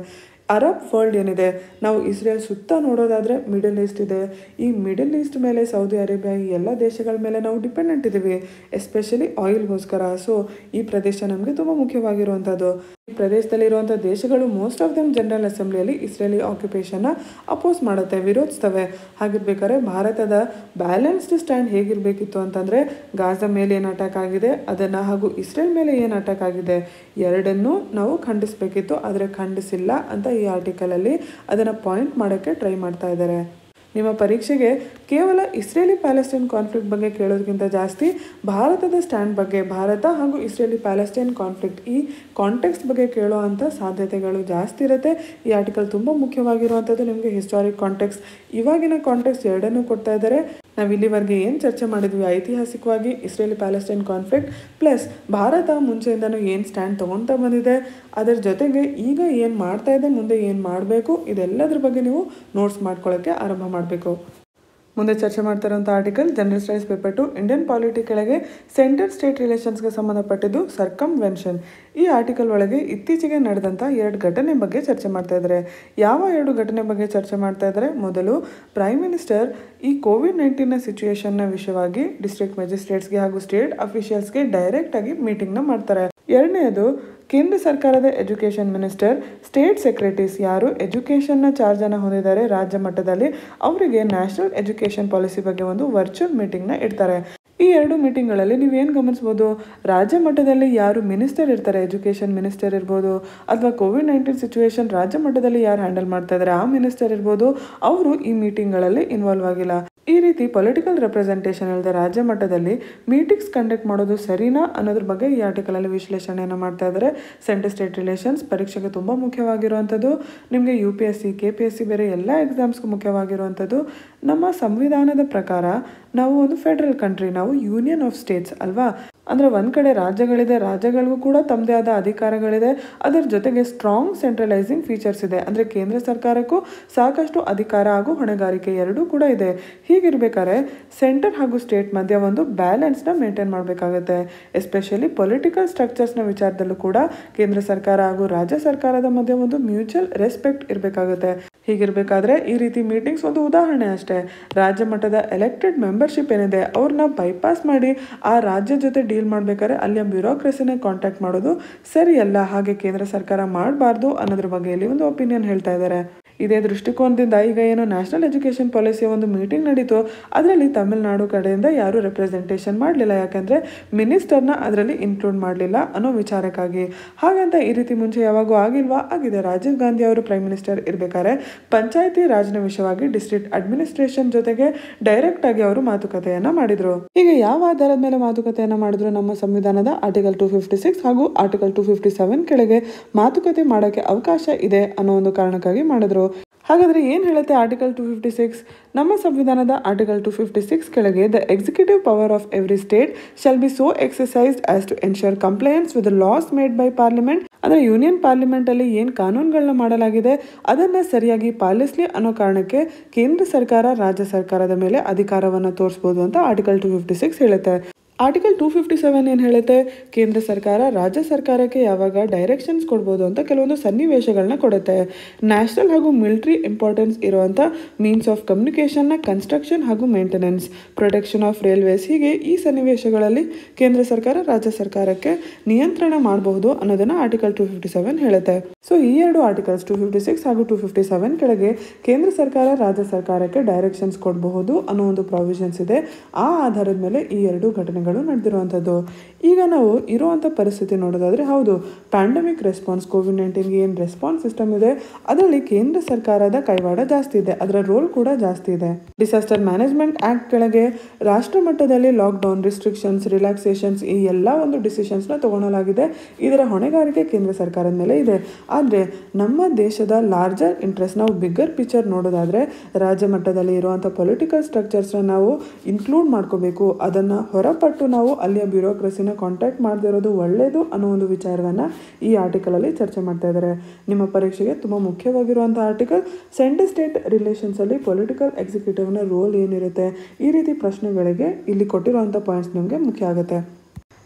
ಅರಬ್ ವರ್ಲ್ಡ್ ಏನಿದೆ ನಾವು ಇಸ್ರೇಲ್ ಸುತ್ತ ನೋಡೋದಾದರೆ ಮಿಡಲ್ ಈಸ್ಟ್ ಇದೆ ಈ ಮಿಡಲ್ ಈಸ್ಟ್ ಮೇಲೆ ಸೌದಿ ಅರೇಬಿಯಾ ಈ ಎಲ್ಲ ದೇಶಗಳ ಮೇಲೆ ನಾವು ಡಿಪೆಂಡೆಂಟ್ ಇದ್ದೀವಿ ಎಸ್ಪೆಷಲಿ ಆಯಿಲ್ಗೋಸ್ಕರ ಸೊ ಈ ಪ್ರದೇಶ ನಮಗೆ ತುಂಬ ಮುಖ್ಯವಾಗಿರುವಂಥದ್ದು ಈ ಪ್ರದೇಶದಲ್ಲಿರುವಂಥ ದೇಶಗಳು ಮೋಸ್ಟ್ ಆಫ್ ದಮ್ ಜನರಲ್ ಅಸೆಂಬ್ಲಿಯಲ್ಲಿ ಇಸ್ರೇಲಿ ಆಕ್ಯುಪೇಷನ್ನ ಅಪೋಸ್ ಮಾಡುತ್ತೆ ವಿರೋಧಿಸ್ತವೆ ಹಾಗಿರ್ಬೇಕಾದ್ರೆ ಭಾರತದ ಬ್ಯಾಲೆನ್ಸ್ಡ್ ಸ್ಟ್ಯಾಂಡ್ ಹೇಗಿರಬೇಕಿತ್ತು ಅಂತಂದರೆ ಗಾಜಾ ಮೇಲೆ ಏನು ಅಟ್ಯಾಕ್ ಆಗಿದೆ ಅದನ್ನು ಹಾಗೂ ಇಸ್ರೇಲ್ ಮೇಲೆ ಏನು ಅಟ್ಯಾಕ್ ಆಗಿದೆ ಎರಡನ್ನೂ ನಾವು ಖಂಡಿಸಬೇಕಿತ್ತು ಆದರೆ ಖಂಡಿಸಿಲ್ಲ ಅಂತ ಈ ಆರ್ಟಿಕಲಲ್ಲಿ ಅದನ್ನು ಪಾಯಿಂಟ್ ಮಾಡೋಕ್ಕೆ ಟ್ರೈ ಮಾಡ್ತಾ ಇದ್ದಾರೆ ನಿಮ್ಮ ಪರೀಕ್ಷೆಗೆ ಕೇವಲ ಇಸ್ರೇಲಿ ಪ್ಯಾಲೆಸ್ಟೈನ್ ಕಾನ್ಫ್ಲಿಕ್ಟ್ ಬಗ್ಗೆ ಕೇಳೋದಕ್ಕಿಂತ ಜಾಸ್ತಿ ಭಾರತದ ಸ್ಟ್ಯಾಂಡ್ ಬಗ್ಗೆ ಭಾರತ ಹಾಗೂ ಇಸ್ರೇಲಿ ಪ್ಯಾಲೆಸ್ಟೈನ್ ಕಾನ್ಫ್ಲಿಕ್ಟ್ ಈ ಕಾಂಟೆಕ್ಸ್ಟ್ ಬಗ್ಗೆ ಕೇಳೋ ಅಂಥ ಸಾಧ್ಯತೆಗಳು ಜಾಸ್ತಿ ಇರುತ್ತೆ ಈ ಆರ್ಟಿಕಲ್ ತುಂಬ ಮುಖ್ಯವಾಗಿರುವಂಥದ್ದು ನಿಮಗೆ ಹಿಸ್ಟಾರಿಕ್ ಕಾಂಟೆಕ್ಸ್ಟ್ ಇವಾಗಿನ ಕಾಂಟೆಕ್ಸ್ಟ್ ಎರಡನ್ನೂ ಕೊಡ್ತಾ ಇದ್ದಾರೆ ನಾವು ಇಲ್ಲಿವರೆಗೆ ಏನು ಚರ್ಚೆ ಮಾಡಿದ್ವಿ ಐತಿಹಾಸಿಕವಾಗಿ Israeli Palestine conflict plus Bharat ಮುಂಚೆಯಿಂದನೂ ಏನು ಸ್ಟ್ಯಾಂಡ್ ತೊಗೊಳ್ತಾ ಬಂದಿದೆ ಅದರ ಜೊತೆಗೆ ಈಗ ಏನು ಮಾಡ್ತಾ ಇದೆ ಮುಂದೆ ಏನು ಮಾಡಬೇಕು ಇದೆಲ್ಲದ್ರ ಬಗ್ಗೆ ನೀವು ನೋಟ್ಸ್ ಮಾಡ್ಕೊಳ್ಳೋಕ್ಕೆ ಆರಂಭ ಮಾಡಬೇಕು ಮುಂದೆ ಚರ್ಚೆ ಮಾಡ್ತಾ ಇರುವಂಥ article general studies paper two Indian polity ಕೆಳಗೆ ಸೆಂಟರ್ ಸ್ಟೇಟ್ ರಿಲೇಷನ್ಸ್ಗೆ ಸಂಬಂಧಪಟ್ಟಿದ್ದು ಸರ್ಕಮ್ವೆನ್ಷನ್ ಈ ಆರ್ಟಿಕಲ್ ಒಳಗೆ ಇತ್ತೀಚೆಗೆ ನಡೆದಂಥ ಎರಡು ಘಟನೆ ಬಗ್ಗೆ ಚರ್ಚೆ ಮಾಡ್ತಾ ಇದ್ದಾರೆ ಯಾವ ಎರಡು ಘಟನೆ ಬಗ್ಗೆ ಚರ್ಚೆ ಮಾಡ್ತಾ ಇದ್ದಾರೆ ಮೊದಲು ಪ್ರೈಮ್ ಮಿನಿಸ್ಟರ್ ಈ ಕೋವಿಡ್ ನೈನ್ಟೀನ್ನ ಸಿಚುಯೇಷನ್ನ ವಿಷಯವಾಗಿ ಡಿಸ್ಟ್ರಿಕ್ಟ್ ಮ್ಯಾಜಿಸ್ಟ್ರೇಟ್ಸ್ಗೆ ಹಾಗೂ ಸ್ಟೇಟ್ ಅಫಿಷಿಯಲ್ಸ್ಗೆ ಡೈರೆಕ್ಟಾಗಿ ಮೀಟಿಂಗ್ನ ಮಾಡ್ತಾರೆ ಎರಡನೆಯದು ಕೇಂದ್ರ ಸರ್ಕಾರದ ಎಜುಕೇಷನ್ ಮಿನಿಸ್ಟರ್ ಸ್ಟೇಟ್ ಸೆಕ್ರೆಟರೀಸ್ ಯಾರು ಎಜುಕೇಷನ್ನ ಚಾರ್ಜನ್ನು ಹೊಂದಿದ್ದಾರೆ ರಾಜ್ಯ ಮಟ್ಟದಲ್ಲಿ ಅವರಿಗೆ ನ್ಯಾಷನಲ್ ಎಜುಕೇಷನ್ ಪಾಲಿಸಿ ಬಗ್ಗೆ ಒಂದು ವರ್ಚುವಲ್ ಮೀಟಿಂಗ್ನ ಇಡ್ತಾರೆ ಈ ಎರಡು ಮೀಟಿಂಗ್ಗಳಲ್ಲಿ ನೀವೇನು ಗಮನಿಸ್ಬೋದು ರಾಜ್ಯ ಮಟ್ಟದಲ್ಲಿ ಯಾರು ಮಿನಿಸ್ಟರ್ ಇರ್ತಾರೆ ಎಜುಕೇಷನ್ ಮಿನಿಸ್ಟರ್ ಇರ್ಬೋದು ಅಥವಾ ಕೋವಿಡ್ ನೈನ್ಟೀನ್ ಸಿಚುವೇಶನ್ ರಾಜ್ಯ ಮಟ್ಟದಲ್ಲಿ ಯಾರು ಹ್ಯಾಂಡಲ್ ಮಾಡ್ತಾ ಇದ್ದಾರೆ ಆ ಮಿನಿಸ್ಟರ್ ಇರ್ಬೋದು ಅವರು ಈ ಮೀಟಿಂಗ್ಗಳಲ್ಲಿ ಇನ್ವಾಲ್ವ್ ಆಗಿಲ್ಲ ಈ ರೀತಿ ಪೊಲಿಟಿಕಲ್ ರೆಪ್ರೆಸೆಂಟೇಷನ್ ಇಲ್ಲದೆ ರಾಜ್ಯ ಮಟ್ಟದಲ್ಲಿ ಮೀಟಿಂಗ್ಸ್ ಕಂಡಕ್ಟ್ ಮಾಡೋದು ಸರಿನಾ ಅನ್ನೋದ್ರ ಬಗ್ಗೆ ಈ ಆರ್ಟಿಕಲಲ್ಲಿ ವಿಶ್ಲೇಷಣೆಯನ್ನು ಮಾಡ್ತಾ ಇದ್ದಾರೆ ಸೆಂಟರ್ ಸ್ಟೇಟ್ ರಿಲೇಷನ್ಸ್ ಪರೀಕ್ಷೆಗೆ ತುಂಬ ಮುಖ್ಯವಾಗಿರುವಂಥದ್ದು ನಿಮಗೆ U P S C K P S C ಬೇರೆ ಎಲ್ಲ ಎಕ್ಸಾಮ್ಸ್ಗೂ ಮುಖ್ಯವಾಗಿರುವಂಥದ್ದು ನಮ್ಮ ಸಂವಿಧಾನದ ಪ್ರಕಾರ ನಾವು ಒಂದು ಫೆಡರಲ್ ಕಂಟ್ರಿ ನಾವು ಯೂನಿಯನ್ ಆಫ್ ಸ್ಟೇಟ್ಸ್ ಅಲ್ವಾ ಅಂದರೆ ಒಂದು ಕಡೆ ರಾಜ್ಯಗಳಿದೆ ರಾಜ್ಯಗಳಿಗೂ ಕೂಡ ತಮ್ಮದೇ ಆದ ಅಧಿಕಾರಗಳಿದೆ ಅದರ ಜೊತೆಗೆ ಸ್ಟ್ರಾಂಗ್ ಸೆಂಟ್ರಲೈಸಿಂಗ್ ಫೀಚರ್ಸ್ ಇದೆ ಅಂದರೆ ಕೇಂದ್ರ ಸರ್ಕಾರಕ್ಕೂ ಸಾಕಷ್ಟು ಅಧಿಕಾರ ಹಾಗೂ ಹೊಣೆಗಾರಿಕೆ ಎರಡೂ ಕೂಡ ಇದೆ ಹೀಗಿರ್ಬೇಕಾದ್ರೆ ಸೆಂಟರ್ ಹಾಗೂ ಸ್ಟೇಟ್ ಮಧ್ಯೆ ಒಂದು ಬ್ಯಾಲೆನ್ಸ್ನ ಮೇಂಟೈನ್ ಮಾಡಬೇಕಾಗುತ್ತೆ ಎಸ್ಪೆಷಲಿ ಪೊಲಿಟಿಕಲ್ ಸ್ಟ್ರಕ್ಚರ್ಸ್ನ ವಿಚಾರದಲ್ಲೂ ಕೂಡ ಕೇಂದ್ರ ಸರ್ಕಾರ ಹಾಗೂ ರಾಜ್ಯ ಸರ್ಕಾರದ ಮಧ್ಯೆ ಒಂದು ಮ್ಯೂಚುವಲ್ ರೆಸ್ಪೆಕ್ಟ್ ಇರಬೇಕಾಗುತ್ತೆ ಹೀಗಿರಬೇಕಾದ್ರೆ ಈ ರೀತಿ ಮೀಟಿಂಗ್ಸ್ ಒಂದು ಉದಾಹರಣೆ ಅಷ್ಟೇ ರಾಜ್ಯ ಮಟ್ಟದ ಎಲೆಕ್ಟೆಡ್ ಮೆಂಬರ್ಶಿಪ್ ಏನಿದೆ ಅವ್ರನ್ನ ಬೈಪಾಸ್ ಮಾಡಿ ಆ ರಾಜ್ಯ ಜೊತೆ ಡೀಲ್ ಮಾಡಬೇಕಾದ್ರೆ ಅಲ್ಲಿಯ ಬ್ಯೂರೋಕ್ರಸಿನ ಕಾಂಟ್ಯಾಕ್ಟ್ ಮಾಡೋದು ಸರಿಯಲ್ಲ ಹಾಗೆ ಕೇಂದ್ರ ಸರ್ಕಾರ ಮಾಡಬಾರ್ದು ಅನ್ನೋದ್ರ ಬಗ್ಗೆ ಇಲ್ಲಿ ಒಂದು ಒಪಿನಿಯನ್ ಹೇಳ್ತಾ ಇದ್ದಾರೆ ಇದೇ ದೃಷ್ಟಿಕೋನದಿಂದ ಈಗ ಏನು ನ್ಯಾಷನಲ್ ಎಜುಕೇಷನ್ ಪಾಲಿಸಿಯ ಒಂದು ಮೀಟಿಂಗ್ ನಡೀತು ಅದರಲ್ಲಿ ತಮಿಳುನಾಡು ಕಡೆಯಿಂದ ಯಾರೂ ರೆಪ್ರೆಸೆಂಟೇಷನ್ ಮಾಡಲಿಲ್ಲ ಯಾಕಂದರೆ ಮಿನಿಸ್ಟರ್ನ ಅದರಲ್ಲಿ ಇನ್ಕ್ಲೂಡ್ ಮಾಡಲಿಲ್ಲ ಅನ್ನೋ ವಿಚಾರಕ್ಕಾಗಿ ಹಾಗಂತ ಈ ರೀತಿ ಮುಂಚೆ ಯಾವಾಗೂ ಆಗಿಲ್ವಾ ಆಗಿದೆ ರಾಜೀವ್ ಗಾಂಧಿ ಅವರು ಪ್ರೈಮ್ ಮಿನಿಸ್ಟರ್ ಇರಬೇಕಾದ್ರೆ ಪಂಚಾಯತಿ ರಾಜ್ನ ವಿಷಯವಾಗಿ ಡಿಸ್ಟ್ರಿಕ್ಟ್ ಅಡ್ಮಿನಿಸ್ಟ್ರೇಷನ್ ಜೊತೆಗೆ ಡೈರೆಕ್ಟ್ ಆಗಿ ಅವರು ಮಾತುಕತೆಯನ್ನ ಮಾಡಿದ್ರು ಹೀಗೆ ಯಾವ ಆಧಾರದ ಮೇಲೆ ಮಾತುಕತೆಯನ್ನ ಮಾಡಿದ್ರು ನಮ್ಮ ಸಂವಿಧಾನದ ಆರ್ಟಿಕಲ್ ಟು ಫಿಫ್ಟಿ ಸಿಕ್ಸ್ ಹಾಗೂ ಆರ್ಟಿಕಲ್ ಟು ಫಿಫ್ಟಿ ಸೆವೆನ್ ಕೆಳಗೆ ಮಾತುಕತೆ ಮಾಡೋಕ್ಕೆ ಅವಕಾಶ ಇದೆ ಅನ್ನೋ ಒಂದು ಕಾರಣಕ್ಕಾಗಿ ಮಾಡಿದ್ರು ಹಾಗಾದರೆ ಏನು ಹೇಳುತ್ತೆ ಆರ್ಟಿಕಲ್ ಟು ಫಿಫ್ಟಿ ಸಿಕ್ಸ್ ನಮ್ಮ ಸಂವಿಧಾನದ ಆರ್ಟಿಕಲ್ ಟು ಫಿಫ್ಟಿ ಸಿಕ್ಸ್ ಕೆಳಗೆ the executive power of every state shall be so exercised as to ensure compliance with laws made by parliament ಅಂದರೆ ಯೂನಿಯನ್ ಪಾರ್ಲಿಮೆಂಟಲ್ಲಿ ಏನು ಕಾನೂನುಗಳನ್ನ ಮಾಡಲಾಗಿದೆ ಅದನ್ನು ಸರಿಯಾಗಿ ಪಾಲಿಸಲಿ ಅನ್ನೋ ಕಾರಣಕ್ಕೆ ಕೇಂದ್ರ ಸರ್ಕಾರ ರಾಜ್ಯ ಸರ್ಕಾರದ ಮೇಲೆ ಅಧಿಕಾರವನ್ನು ತೋರಿಸ್ಬೋದು ಅಂತ ಆರ್ಟಿಕಲ್ ಟು ಫಿಫ್ಟಿ ಸಿಕ್ಸ್ ಹೇಳುತ್ತೆ ಆರ್ಟಿಕಲ್ ಟೂ ಫಿಫ್ಟಿ ಸೆವೆನ್ ಏನು ಹೇಳುತ್ತೆ ಕೇಂದ್ರ ಸರ್ಕಾರ ರಾಜ್ಯ ಸರ್ಕಾರಕ್ಕೆ ಯಾವಾಗ ಡೈರೆಕ್ಷನ್ಸ್ ಕೊಡ್ಬೋದು ಅಂತ ಕೆಲವೊಂದು ಸನ್ನಿವೇಶಗಳನ್ನ ಕೊಡುತ್ತೆ ನ್ಯಾಷನಲ್ ಹಾಗೂ ಮಿಲಿಟ್ರಿ ಇಂಪಾರ್ಟೆನ್ಸ್ ಇರುವಂಥ ಮೀನ್ಸ್ ಆಫ್ ಕಮ್ಯುನಿಕೇಷನ್ನ ಕನ್ಸ್ಟ್ರಕ್ಷನ್ ಹಾಗೂ ಮೇಂಟೆನೆನ್ಸ್ ಪ್ರೊಟೆಕ್ಷನ್ ಆಫ್ ರೈಲ್ವೇಸ್ ಹೀಗೆ ಈ ಸನ್ನಿವೇಶಗಳಲ್ಲಿ ಕೇಂದ್ರ ಸರ್ಕಾರ ರಾಜ್ಯ ಸರ್ಕಾರಕ್ಕೆ ನಿಯಂತ್ರಣ ಮಾಡಬಹುದು ಅನ್ನೋದನ್ನು ಆರ್ಟಿಕಲ್ ಟೂ ಫಿಫ್ಟಿ ಸೆವೆನ್ ಹೇಳುತ್ತೆ ಸೊ ಈ ಎರಡು ಆರ್ಟಿಕಲ್ಸ್ ಟೂ ಫಿಫ್ಟಿ ಸಿಕ್ಸ್ ಹಾಗೂ ಟೂ ಫಿಫ್ಟಿ ಸೆವೆನ್ ಕೆಳಗೆ ಕೇಂದ್ರ ಸರ್ಕಾರ ರಾಜ್ಯ ಸರ್ಕಾರಕ್ಕೆ ಡೈರೆಕ್ಷನ್ಸ್ ಕೊಡಬಹುದು ಅನ್ನೋ ಒಂದು ಪ್ರಾವಿಷನ್ಸ್ ಇದೆ ಆ ಆಧಾರದ ಮೇಲೆ ಈ ಎರಡು ಘಟನೆಗಳು ನಡೆದಿರುವಂಥದ್ದು ಈಗ ನಾವು ಇರುವಂಥ ಪರಿಸ್ಥಿತಿ ನೋಡೋದಾದ್ರೆ ಹೌದು ಪ್ಯಾಂಡಮಿಕ್ ರೆಸ್ಪಾನ್ಸ್ ಕೋವಿಡ್ ನೈನ್ಟೀನ್ಗೆ ಏನು ರೆಸ್ಪಾನ್ಸ್ ಸಿಸ್ಟಮ್ ಇದೆ ಅದರಲ್ಲಿ ಕೇಂದ್ರ ಸರ್ಕಾರದ ಕೈವಾಡ ಜಾಸ್ತಿ ಇದೆ ಅದರ ರೋಲ್ ಕೂಡ ಜಾಸ್ತಿ ಇದೆ ಡಿಸಾಸ್ಟರ್ ಮ್ಯಾನೇಜ್ಮೆಂಟ್ ಆಕ್ಟ್ ಕೆಳಗೆ ರಾಷ್ಟ್ರ ಮಟ್ಟದಲ್ಲಿ ಲಾಕ್ಡೌನ್ ರಿಸ್ಟ್ರಿಕ್ಷನ್ಸ್ ರಿಲ್ಯಾಕ್ಸೇಷನ್ಸ್ ಈ ಎಲ್ಲ ಒಂದು ಡಿಸಿಷನ್ಸ್ನ ತಗೊಳ್ಳಲಾಗಿದೆ ಇದರ ಹೊಣೆಗಾರಿಕೆ ಕೇಂದ್ರ ಸರ್ಕಾರದ ಮೇಲೆ ಇದೆ ಆದರೆ ನಮ್ಮ ದೇಶದ ಲಾರ್ಜರ್ ಇಂಟ್ರೆಸ್ಟ್ ನಾವು ಬಿಗ್ಗರ್ ಪಿಕ್ಚರ್ ನೋಡೋದಾದರೆ ರಾಜ್ಯ ಮಟ್ಟದಲ್ಲಿ ಇರುವಂಥ ಪೊಲಿಟಿಕಲ್ ಸ್ಟ್ರಕ್ಚರ್ಸ್ನ ನಾವು ಇನ್ಕ್ಲೂಡ್ ಮಾಡ್ಕೋಬೇಕು ಅದನ್ನು ಹೊರಪಟ್ಟು ನಾವು ಅಲ್ಲಿಯ ಬ್ಯೂರೋಕ್ರಸಿನ ಕಾಂಟ್ಯಾಕ್ಟ್ ಮಾಡದಿರೋದು ಒಳ್ಳೆಯದು ಅನ್ನೋ ಒಂದು ವಿಚಾರವನ್ನು ಈ ಆರ್ಟಿಕಲಲ್ಲಿ ಚರ್ಚೆ ಮಾಡ್ತಾ ಇದ್ದಾರೆ ನಿಮ್ಮ ಪರೀಕ್ಷೆಗೆ ತುಂಬ ಮುಖ್ಯವಾಗಿರುವಂಥ ಆರ್ಟಿಕಲ್ ಸೆಂಟರ್ ಸ್ಟೇಟ್ ರಿಲೇಷನ್ಸಲ್ಲಿ ಪೊಲಿಟಿಕಲ್ ಎಕ್ಸಿಕ್ಯೂಟಿವ್ನ ರೋಲ್ ಏನಿರುತ್ತೆ ಈ ರೀತಿ ಪ್ರಶ್ನೆಗಳಿಗೆ ಇಲ್ಲಿ ಕೊಟ್ಟಿರುವಂಥ ಪಾಯಿಂಟ್ಸ್ ನಿಮಗೆ ಮುಖ್ಯ ಆಗುತ್ತೆ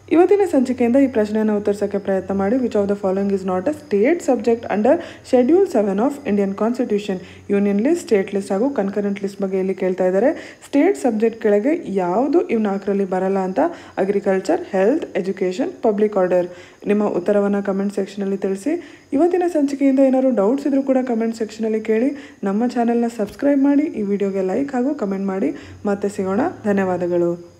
ಇವತ್ತಿನ ಸಂಚಿಕೆಯಿಂದ ಈ ಪ್ರಶ್ನೆಯನ್ನು ಉತ್ತರಿಸೋಕ್ಕೆ ಪ್ರಯತ್ನ ಮಾಡಿ which of the following is not a state subject under schedule seven of Indian constitution union list state list ಹಾಗೂ ಕನ್ಕರೆಂಟ್ ಲಿಸ್ಟ್ ಬಗ್ಗೆ ಇಲ್ಲಿ ಕೇಳ್ತಾ ಇದ್ದಾರೆ ಸ್ಟೇಟ್ ಸಬ್ಜೆಕ್ಟ್ ಕೆಳಗೆ ಯಾವುದು ಇವು ನಾಲ್ಕರಲ್ಲಿ ಬರಲ್ಲ ಅಂತ agriculture health education public order ನಿಮ್ಮ ಉತ್ತರವನ್ನು ಕಮೆಂಟ್ ಸೆಕ್ಷನಲ್ಲಿ ತಿಳಿಸಿ ಇವತ್ತಿನ ಸಂಚಿಕೆಯಿಂದ ಏನಾದರೂ ಡೌಟ್ಸ್ ಇದ್ರೂ ಕೂಡ ಕಮೆಂಟ್ ಸೆಕ್ಷನಲ್ಲಿ ಕೇಳಿ ನಮ್ಮ ಚಾನೆಲ್ನ ಸಬ್ಸ್ಕ್ರೈಬ್ ಮಾಡಿ ಈ ವಿಡಿಯೋಗೆ ಲೈಕ್ ಹಾಗೂ ಕಮೆಂಟ್ ಮಾಡಿ ಮತ್ತೆ ಸಿಗೋಣ ಧನ್ಯವಾದಗಳು